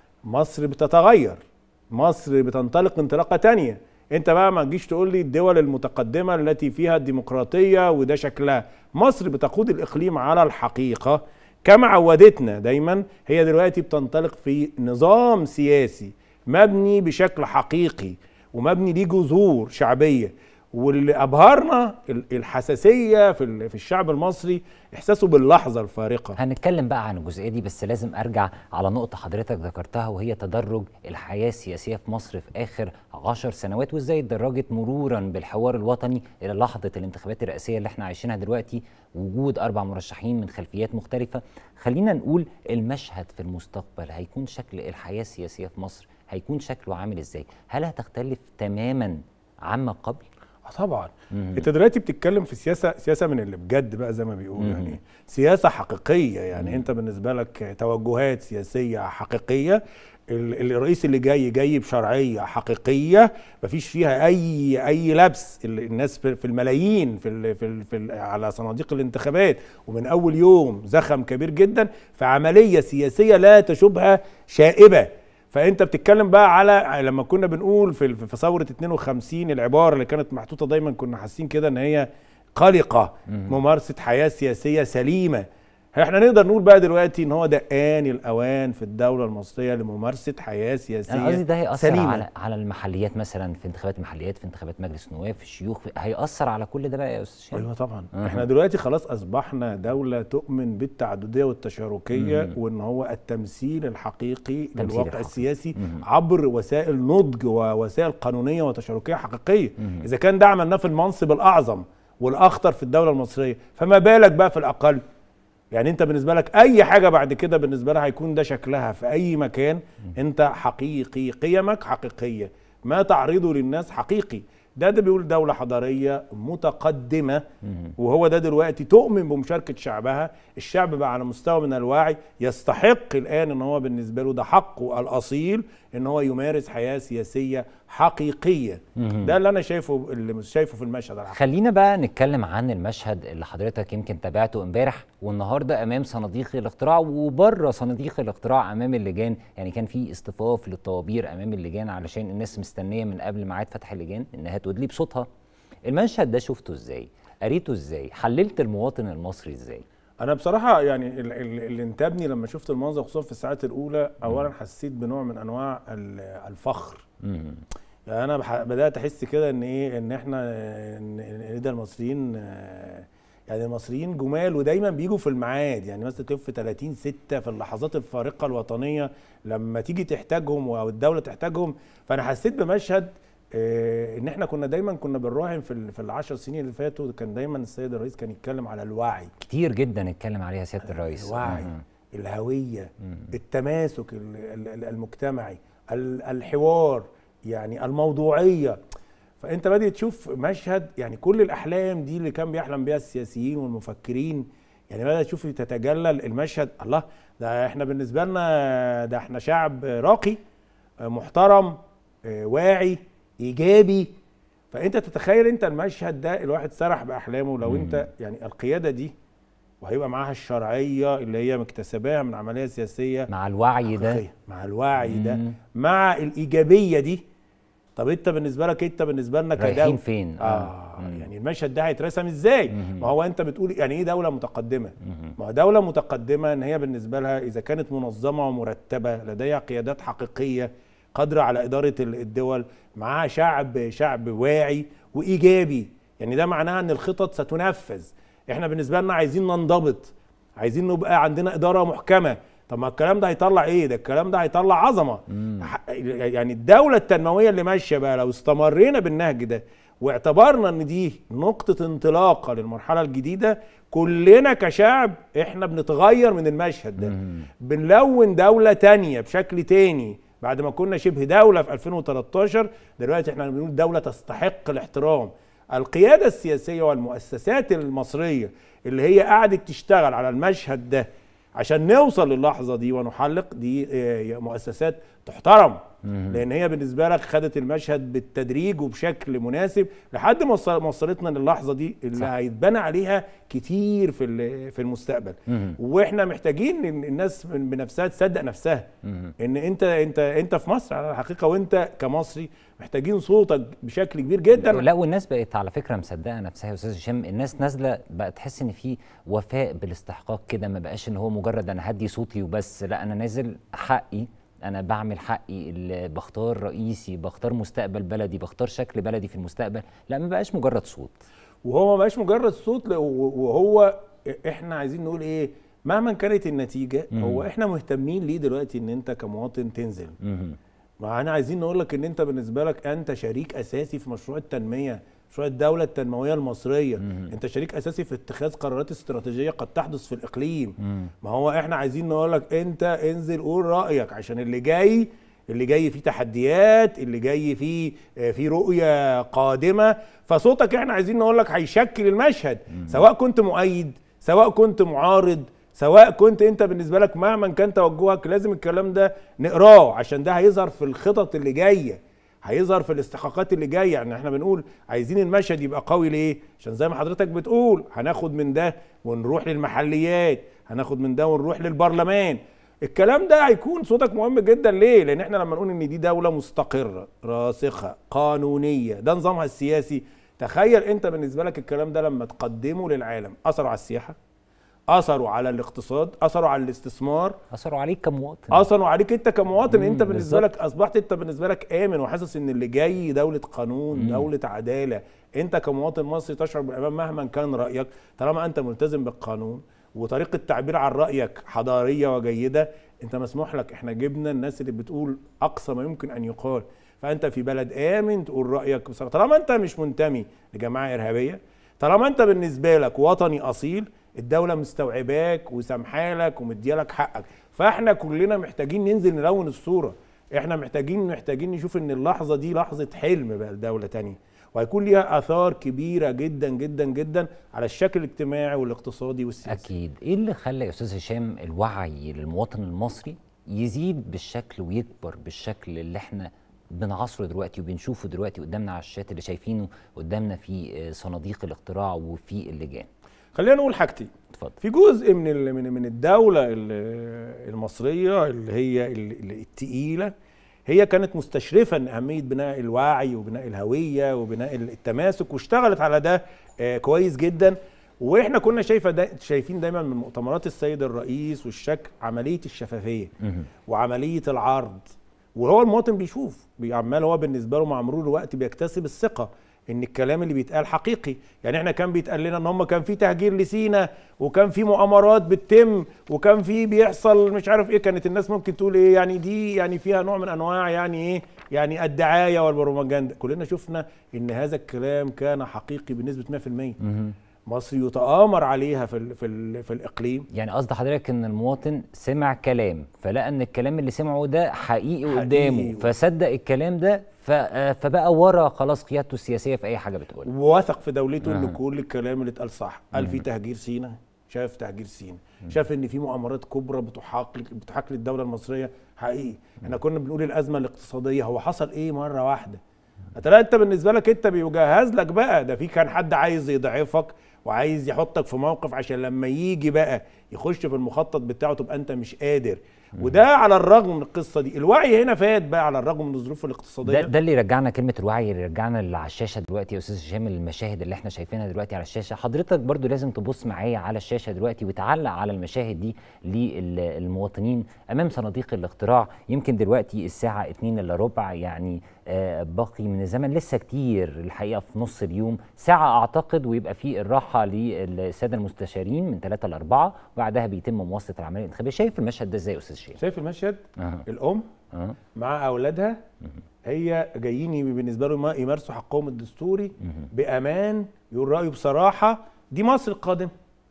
مصر بتتغير مصر بتنطلق انطلاقه تانية انت بقى ما تجيش تقول لي الدول المتقدمه التي فيها الديمقراطيه وده شكلها مصر بتقود الاقليم على الحقيقه كما عودتنا دايما هي دلوقتي بتنطلق في نظام سياسي مبني بشكل حقيقي ومبني ليه جذور شعبيه واللي ابهرنا ال- الحساسيه في ال- في الشعب المصري احساسه باللحظه الفارقه
هنتكلم بقى عن الجزئيه دي بس لازم ارجع على نقطه حضرتك ذكرتها وهي تدرج الحياه السياسيه في مصر في اخر عشر سنوات وازاي اتدرجت مرورا بالحوار الوطني الى لحظه الانتخابات الرئاسيه اللي احنا عايشينها دلوقتي وجود اربع مرشحين من خلفيات مختلفه خلينا نقول المشهد في المستقبل هيكون شكل الحياه السياسيه في مصر هيكون شكله عامل ازاي هل هتختلف تماما عما قبل
آه طبعا انت دلوقتي بتتكلم في سياسه سياسه من اللي بجد بقى زي ما بيقولوا
مم.
يعني سياسه حقيقيه يعني انت بالنسبه لك توجهات سياسيه حقيقيه ال- الرئيس اللي جاي جاي بشرعيه حقيقيه مفيش فيها اي اي لبس ال- الناس في في الملايين في ال في, ال في ال على صناديق الانتخابات ومن اول يوم زخم كبير جدا في عمليه سياسيه لا تشوبها شائبه فانت بتتكلم بقى على لما كنا بنقول في في ثوره 52 العباره اللي كانت محطوطه دايما كنا حاسين كده ان هي قلقه ممارسه حياه سياسيه سليمه احنا نقدر نقول بقى دلوقتي ان هو ده آن الاوان في الدوله المصريه لممارسه حياه سياسيه
انا قصدي ده هيأثر
سليمة.
على على المحليات مثلا في انتخابات محليات في انتخابات مجلس النواب في الشيوخ في هيأثر على كل ده بقى يا استاذ شادي
ايوه طبعا
أها.
احنا دلوقتي خلاص اصبحنا دوله تؤمن بالتعدديه والتشاركيه
مم.
وان هو التمثيل الحقيقي
التمثيل
للواقع
الحقيقي.
السياسي
مم.
عبر وسائل نضج ووسائل قانونيه وتشاركيه حقيقيه
مم.
اذا كان ده عملناه في المنصب الاعظم والاخطر في الدوله المصريه فما بالك بقى في الاقل يعني انت بالنسبه لك اي حاجه بعد كده بالنسبه لها هيكون ده شكلها في اي مكان انت حقيقي قيمك حقيقيه ما تعرضه للناس حقيقي ده ده بيقول دولة حضارية متقدمة وهو ده دلوقتي تؤمن بمشاركة شعبها الشعب بقى على مستوى من الوعي يستحق الآن ان هو بالنسبة له ده حقه الأصيل ان هو يمارس حياة سياسية حقيقية
مهم.
ده اللي انا شايفه اللي شايفه في المشهد الحقيقي
خلينا بقى نتكلم عن المشهد اللي حضرتك يمكن تابعته امبارح والنهارده امام صناديق الاقتراع وبره صناديق الاقتراع امام اللجان يعني كان في اصطفاف للطوابير امام اللجان علشان الناس مستنيه من قبل ميعاد فتح اللجان انها تدلي بصوتها المشهد ده شفته ازاي قريته ازاي حللت المواطن المصري ازاي
انا بصراحه يعني ال- ال- اللي انتابني لما شفت المنظر خصوصا في الساعات الاولى اولا حسيت بنوع من انواع ال- الفخر
مم.
يعني انا بح- بدات احس كده ان ايه ان احنا ان إن ده المصريين آه، يعني المصريين جمال ودايما بيجوا في الميعاد يعني مثلا تقف في 30 6 في اللحظات الفارقه الوطنيه لما تيجي تحتاجهم او الدوله تحتاجهم فانا حسيت بمشهد آه، ان احنا كنا دايما كنا بنراهن في ال- في العشر سنين اللي فاتوا كان دايما السيد الرئيس كان يتكلم على الوعي
كتير جدا اتكلم عليها سياده الرئيس
الوعي
مم.
الهويه التماسك ال- ال- ال- المجتمعي ال- الحوار يعني الموضوعيه فانت بادئ تشوف مشهد يعني كل الاحلام دي اللي كان بيحلم بيها السياسيين والمفكرين يعني بدأت تشوف تتجلى المشهد الله ده احنا بالنسبه لنا ده احنا شعب راقي آه، محترم آه، واعي ايجابي فانت تتخيل انت المشهد ده الواحد سرح باحلامه لو انت يعني القياده دي وهيبقى معاها الشرعيه اللي هي مكتسباها من عمليه سياسيه
مع الوعي ده
حقيقية، مع الوعي ده
مم.
مع الايجابيه دي طب انت بالنسبه لك انت بالنسبه لنا
رايحين
كدولة-
فين؟
اه
آه.
يعني المشهد ده هيترسم ازاي ما هو انت بتقول يعني ايه دوله متقدمه ما هو دوله متقدمه ان هي بالنسبه لها اذا كانت منظمه ومرتبه لديها قيادات حقيقيه قادره على اداره ال- الدول معاها شعب شعب واعي وايجابي يعني ده معناها ان الخطط ستنفذ احنا بالنسبه لنا عايزين ننضبط عايزين نبقى عندنا اداره محكمه طب ما الكلام ده هيطلع ايه ده الكلام ده هيطلع عظمه ح- يعني الدوله التنمويه اللي ماشيه بقى لو استمرينا بالنهج ده واعتبرنا ان دي نقطه انطلاقه للمرحله الجديده كلنا كشعب احنا بنتغير من المشهد ده بنلون دوله تانية بشكل تاني بعد ما كنا شبه دوله في 2013 دلوقتي احنا بنقول دوله تستحق الاحترام القياده السياسيه والمؤسسات المصريه اللي هي قعدت تشتغل على المشهد ده عشان نوصل للحظه دي ونحلق دي آه، مؤسسات تحترم لان هي بالنسبه لك خدت المشهد بالتدريج وبشكل مناسب لحد ما وصل- ما وصلتنا للحظه دي اللي
صح.
هيتبنى عليها كتير في ال- في المستقبل
مهم.
واحنا محتاجين ان الناس من- بنفسها تصدق نفسها ان انت انت انت في مصر على الحقيقه وانت كمصري محتاجين صوتك بشكل كبير جدا
لا والناس بقت على فكره مصدقه نفسها يا استاذ هشام الناس نازله بقت تحس ان في وفاء بالاستحقاق كده ما بقاش ان هو مجرد انا هدي صوتي وبس لا انا نازل حقي انا بعمل حقي اللي بختار رئيسي بختار مستقبل بلدي بختار شكل بلدي في المستقبل لا ما بقاش مجرد صوت
وهو ما بقاش مجرد صوت ل- و- وهو احنا عايزين نقول ايه مهما كانت النتيجه
مم.
هو احنا مهتمين ليه دلوقتي ان انت كمواطن تنزل
مهم.
ما احنا عايزين نقول لك ان انت بالنسبه لك انت شريك اساسي في مشروع التنميه مشروع الدوله التنمويه المصريه انت شريك اساسي في اتخاذ قرارات استراتيجيه قد تحدث في الاقليم
مم.
ما هو احنا عايزين نقول لك انت انزل قول رايك عشان اللي جاي اللي جاي فيه تحديات اللي جاي فيه آه، فيه رؤيه قادمه فصوتك احنا عايزين نقول لك هيشكل المشهد سواء كنت مؤيد سواء كنت معارض سواء كنت انت بالنسبه لك مهما كان توجهك لازم الكلام ده نقراه عشان ده هيظهر في الخطط اللي جايه هيظهر في الاستحقاقات اللي جايه يعني احنا بنقول عايزين المشهد يبقى قوي ليه عشان زي ما حضرتك بتقول هناخد من ده ونروح للمحليات هناخد من ده ونروح للبرلمان الكلام ده هيكون صوتك مهم جدا ليه لان احنا لما نقول ان دي دوله مستقره راسخه قانونيه ده نظامها السياسي تخيل انت بالنسبه لك الكلام ده لما تقدمه للعالم اثره على السياحه اثره على الاقتصاد اثره على الاستثمار
اثروا عليك كمواطن
اثروا عليك انت كمواطن
مم،
انت بالنسبه
بالظبط.
لك اصبحت انت بالنسبه لك امن وحاسس ان اللي جاي دوله قانون
مم.
دوله عداله انت كمواطن مصري تشعر بالامان مهما كان رايك طالما انت ملتزم بالقانون وطريقه التعبير عن رايك حضاريه وجيده انت مسموح لك احنا جبنا الناس اللي بتقول اقصى ما يمكن ان يقال فانت في بلد امن تقول رايك بصراحه طالما انت مش منتمي لجماعه ارهابيه طالما انت بالنسبه لك وطني اصيل الدوله مستوعباك وسامحالك ومديالك حقك فاحنا كلنا محتاجين ننزل نلون الصوره احنا محتاجين محتاجين نشوف ان اللحظه دي لحظه حلم بقى لدوله تانية وهيكون ليها اثار كبيره جدا جدا جدا على الشكل الاجتماعي والاقتصادي والسياسي
اكيد ايه اللي خلى يا استاذ هشام الوعي للمواطن المصري يزيد بالشكل ويكبر بالشكل اللي احنا بنعصره دلوقتي وبنشوفه دلوقتي قدامنا على الشاشات اللي شايفينه قدامنا في آه، صناديق الاقتراع وفي اللجان
خلينا نقول حاجتين
اتفضل
في جزء من ال- من من الدوله ال- المصريه اللي هي ال- ال- التقيله هي كانت مستشرفه ان اهميه بناء الوعي وبناء الهويه وبناء التماسك واشتغلت على ده آه، كويس جدا واحنا كنا شايفه دا شايفين دايما من مؤتمرات السيد الرئيس والشكل عمليه الشفافيه
مهم.
وعمليه العرض وهو المواطن بيشوف عمال هو بالنسبه له مع مرور الوقت بيكتسب الثقه ان الكلام اللي بيتقال حقيقي يعني احنا كان بيتقال لنا ان هم كان في تهجير لسينا وكان في مؤامرات بتتم وكان في بيحصل مش عارف ايه كانت الناس ممكن تقول ايه يعني دي يعني فيها نوع من انواع يعني ايه يعني الدعايه والبروباجندا كلنا شفنا ان هذا الكلام كان حقيقي بنسبه 100%
مهم.
مصر يتآمر عليها في ال في ال في الاقليم
يعني قصد حضرتك ان المواطن سمع كلام فلقى ان الكلام اللي سمعه ده حقيقي,
حقيقي.
قدامه فصدق الكلام ده ف- آه، فبقى ورا خلاص قيادته السياسيه في اي حاجه بتقولها
وواثق في دولته
آه.
ان كل الكلام اللي اتقال صح قال في تهجير سينا شاف تهجير سينا شاف ان في مؤامرات كبرى بتحاق بتحاق للدوله المصريه حقيقي احنا كنا بنقول الازمه الاقتصاديه هو حصل ايه مره واحده هتلاقي انت بالنسبه لك انت بيجهز لك بقى ده في كان حد عايز يضعفك وعايز يحطك في موقف عشان لما يجي بقى يخش في المخطط بتاعه تبقى انت مش قادر وده على الرغم من القصه دي الوعي هنا فات بقى على الرغم من الظروف الاقتصاديه
ده, ده اللي يرجعنا كلمه الوعي اللي يرجعنا اللي على الشاشه دلوقتي يا استاذ هشام المشاهد اللي احنا شايفينها دلوقتي على الشاشه حضرتك برضو لازم تبص معايا على الشاشه دلوقتي وتعلق على المشاهد دي للمواطنين امام صناديق الاقتراع يمكن دلوقتي الساعه 2 الا ربع يعني آه، باقي من الزمن لسه كتير الحقيقه في نص اليوم ساعه اعتقد ويبقى في الراحه للساده المستشارين من 3 ل 4 وبعدها بيتم مواصله العمليه الانتخابيه شايف المشهد ده ازاي يا استاذ شيخ
شايف المشهد
أه.
الام
أه.
مع اولادها هي جايين بالنسبه له يما- يمارسوا حقهم الدستوري بامان يقول رايه بصراحه دي مصر القادمه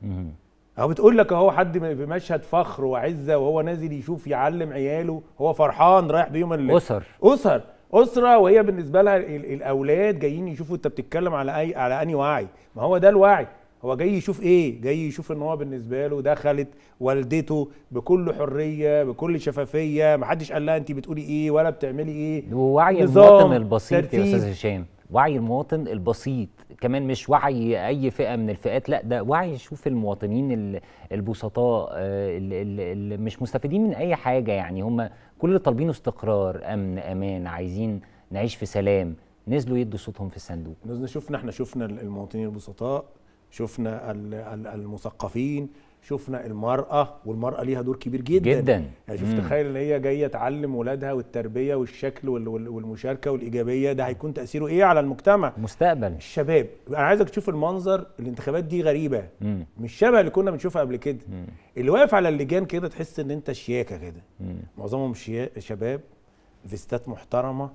اهو بتقول لك اهو حد في مشهد فخر وعزه وهو نازل يشوف يعلم عياله هو فرحان رايح بيهم ال-
أسر.
اسر اسره وهي بالنسبه لها ال- الاولاد جايين يشوفوا انت بتتكلم على اي على انهي وعي ما هو ده الوعي هو جاي يشوف ايه جاي يشوف ان هو بالنسبه له دخلت والدته بكل حريه بكل شفافيه ما حدش قال لها انت بتقولي ايه ولا بتعملي ايه
ووعي
نظام،
المواطن البسيط يا
ترتيب.
استاذ هشام وعي المواطن البسيط كمان مش وعي اي فئه من الفئات لا ده وعي يشوف المواطنين ال- البسطاء آه، ال- ال- اللي مش مستفيدين من اي حاجه يعني هم كل اللي طالبينه استقرار امن امان عايزين نعيش في سلام نزلوا يدوا صوتهم في الصندوق
نزلنا شفنا احنا شفنا المواطنين البسطاء شفنا ال- ال- المثقفين شفنا المرأة والمرأة ليها دور كبير جدا
جداً.
يعني شوف
مم.
تخيل ان هي جاية تعلم ولادها والتربية والشكل وال- وال- والمشاركة والإيجابية ده هيكون تأثيره ايه على المجتمع
مستقبل
الشباب انا عايزك تشوف المنظر الانتخابات دي غريبة
مم.
مش شبه اللي كنا بنشوفها قبل كده اللي واقف على اللجان كده تحس ان انت شياكة كده معظمهم شيا- شباب فيستات محترمة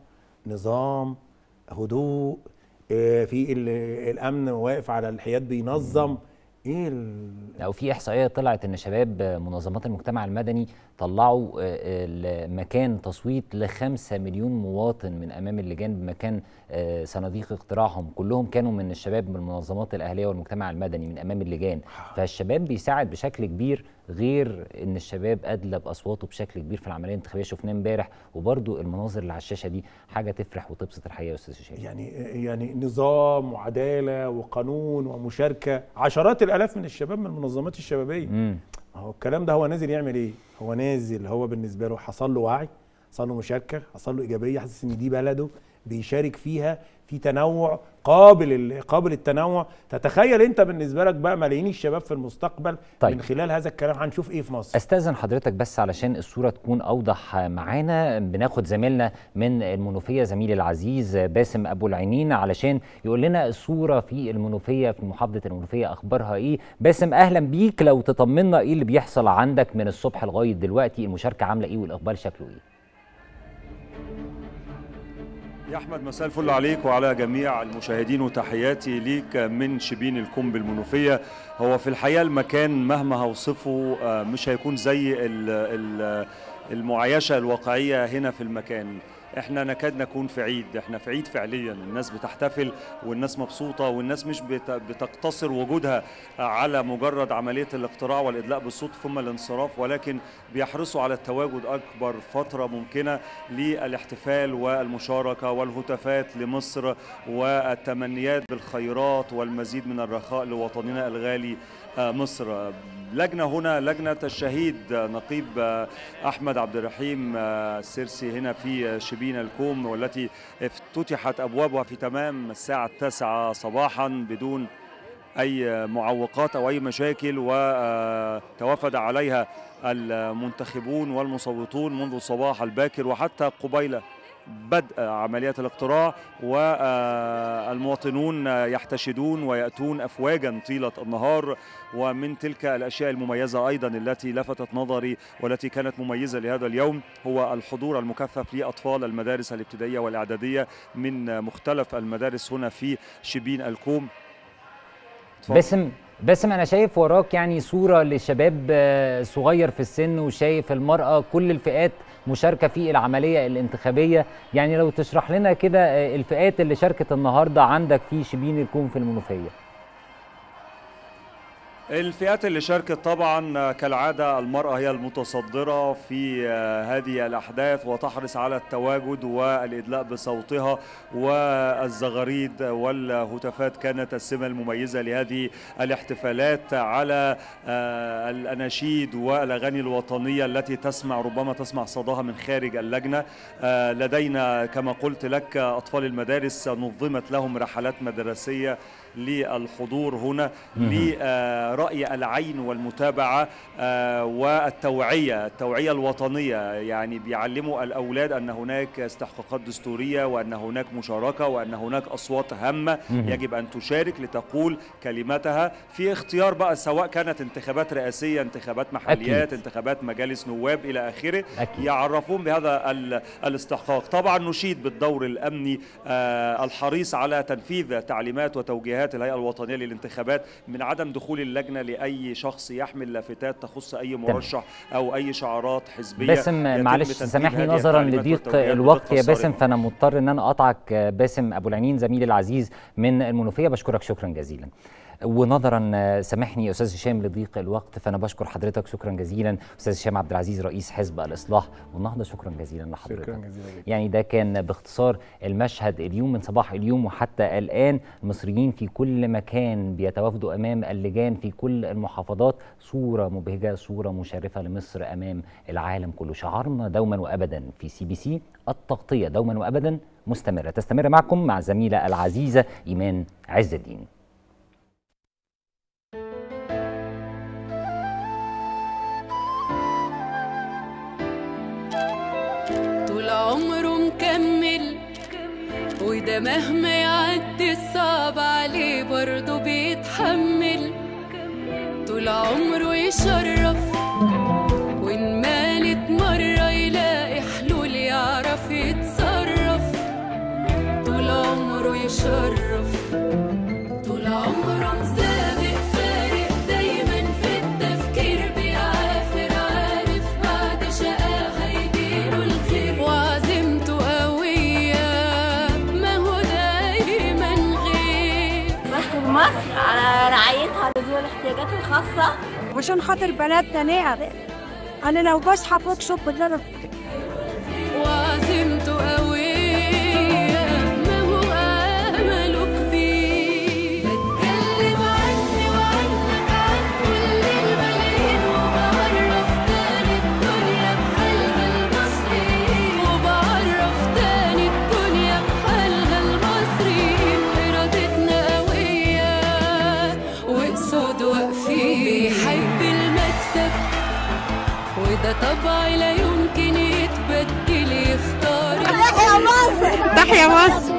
نظام هدوء آه، في ال- الامن واقف على الحياد بينظم ايه ال-
او في احصائيه طلعت ان شباب منظمات المجتمع المدني طلعوا آه، مكان تصويت لخمسة مليون مواطن من امام اللجان بمكان آه، صناديق اقتراعهم كلهم كانوا من الشباب من المنظمات الاهليه والمجتمع المدني من امام اللجان فالشباب بيساعد بشكل كبير غير ان الشباب ادلى باصواته بشكل كبير في العمليه الانتخابيه شفناه امبارح وبرده المناظر اللي على الشاشه دي حاجه تفرح وتبسط الحقيقه يا استاذ هشام
يعني يعني نظام وعداله وقانون ومشاركه عشرات الالاف من الشباب من المنظمات الشبابيه
مم.
هو الكلام ده هو نازل يعمل ايه هو نازل هو بالنسبه له حصل له وعي حصل له مشاركه حصل له ايجابيه حاسس ان دي بلده بيشارك فيها في تنوع قابل ال- قابل التنوع تتخيل انت بالنسبه لك بقى ملايين الشباب في المستقبل
طيب.
من خلال هذا الكلام هنشوف ايه في مصر
استاذن حضرتك بس علشان الصوره تكون اوضح معانا بناخد زميلنا من المنوفيه زميلي العزيز باسم ابو العينين علشان يقول لنا الصوره في المنوفيه في محافظه المنوفيه اخبارها ايه باسم اهلا بيك لو تطمنا ايه اللي بيحصل عندك من الصبح لغايه دلوقتي المشاركه عامله ايه والاقبال شكله ايه
يا احمد مساء الفل عليك وعلى جميع المشاهدين وتحياتي ليك من شبين الكوم بالمنوفيه هو في الحقيقه المكان مهما هوصفه آه، مش هيكون زي ال- ال- المعايشه الواقعيه هنا في المكان احنا نكاد نكون في عيد احنا في عيد فعليا الناس بتحتفل والناس مبسوطه والناس مش بت- بتقتصر وجودها على مجرد عمليه الاقتراع والادلاء بالصوت ثم الانصراف ولكن بيحرصوا على التواجد اكبر فتره ممكنه للاحتفال والمشاركه والهتافات لمصر والتمنيات بالخيرات والمزيد من الرخاء لوطننا الغالي آه، مصر لجنه هنا لجنه الشهيد آه، نقيب آه، احمد عبد الرحيم آه، السرسي هنا في آه، شبين الكوم والتي افتتحت ابوابها في تمام الساعه التاسعه صباحا بدون اي معوقات او اي مشاكل وتوافد عليها المنتخبون والمصوتون منذ الصباح الباكر وحتى قبيل بدء عمليات الاقتراع والمواطنون يحتشدون وياتون افواجا طيله النهار ومن تلك الاشياء المميزه ايضا التي لفتت نظري والتي كانت مميزه لهذا اليوم هو الحضور المكثف لاطفال المدارس الابتدائيه والاعداديه من مختلف المدارس هنا في شبين الكوم اتفضل.
باسم باسم انا شايف وراك يعني صوره لشباب آه، صغير في السن وشايف المراه كل الفئات مشاركه في العمليه الانتخابيه يعني لو تشرح لنا كده آه، الفئات اللي شاركت النهارده عندك في شبين الكوم في المنوفيه
الفئات اللي شاركت طبعا كالعادة المرأة هي المتصدرة في هذه الأحداث وتحرص على التواجد والإدلاء بصوتها والزغاريد والهتافات كانت السمة المميزة لهذه الاحتفالات على آه، الأناشيد والأغاني الوطنية التي تسمع ربما تسمع صداها من خارج اللجنة آه، لدينا كما قلت لك أطفال المدارس نظمت لهم رحلات مدرسية للحضور هنا
مهم.
ل آه، رأي العين والمتابعة آه، والتوعية التوعية الوطنية يعني بيعلموا الأولاد أن هناك استحقاقات دستورية وأن هناك مشاركة وأن هناك أصوات هامة
مهم.
يجب أن تشارك لتقول كلمتها في اختيار بقى سواء كانت انتخابات رئاسية انتخابات محليات
أكيد.
انتخابات مجالس نواب إلى آخره
أكيد.
يعرفون بهذا ال- الاستحقاق طبعا نشيد بالدور الأمني آه، الحريص على تنفيذ تعليمات وتوجيهات الهيئة الوطنية للانتخابات من عدم دخول اللجنة لأي شخص يحمل لافتات تخص أي مرشح أو أي شعارات حزبية
باسم
يتم
معلش
تنفيذ
سامحني
هذه
نظرا
التعليمات
لضيق
والتوجيهات
الوقت
بدقة
يا باسم
صارمة.
فانا مضطر ان انا اقطعك آه، باسم ابو العنين زميلي العزيز من المنوفيه بشكرك شكرا جزيلا ونظرا آه، سامحني استاذ هشام لضيق الوقت فانا بشكر حضرتك شكرا جزيلا استاذ هشام عبد العزيز رئيس حزب الاصلاح والنهضه شكرا جزيلا لحضرتك
شكرا جزيلا لك.
يعني ده كان باختصار المشهد اليوم من صباح اليوم وحتى الآن المصريين في كل مكان بيتوافدوا أمام اللجان في كل المحافظات صورة مبهجة صورة مشرفة لمصر أمام العالم كله شعارنا دوما وأبدا في سي بي سي التغطية دوما وأبدا مستمرة تستمر معكم مع زميلة العزيزة إيمان عز الدين
طول عمره مكمل وده مهما يعدي الصعب عليه برضه بيتحمل طول عمره يشرف وإن مالت مرة يلاقي حلول يعرف يتصرف طول عمره يشرف طول عمره مسابق فارق دايما في التفكير بيعافر عارف بعد شقاه هيجيله الخير وعزيمته قوية ما هو دايما غير
بشكر مصر على رعايتها لذوي الاحتياجات الخاصة
وعشان خاطر بناتنا نعم انا لو بصحى فوق شوف بضرب
وعزيمته قوية ما هو أمله كبير بتكلم عني وعنك عن كل الملايين وبعرف تاني الدنيا بحالها المصريين وبعرف تاني الدنيا بحالها المصريين إرادتنا قوية وقصاد واقفين بيحب المكسب وده طبع لا يمكن يتبدل يختار
تحيا مصر تحيا مصر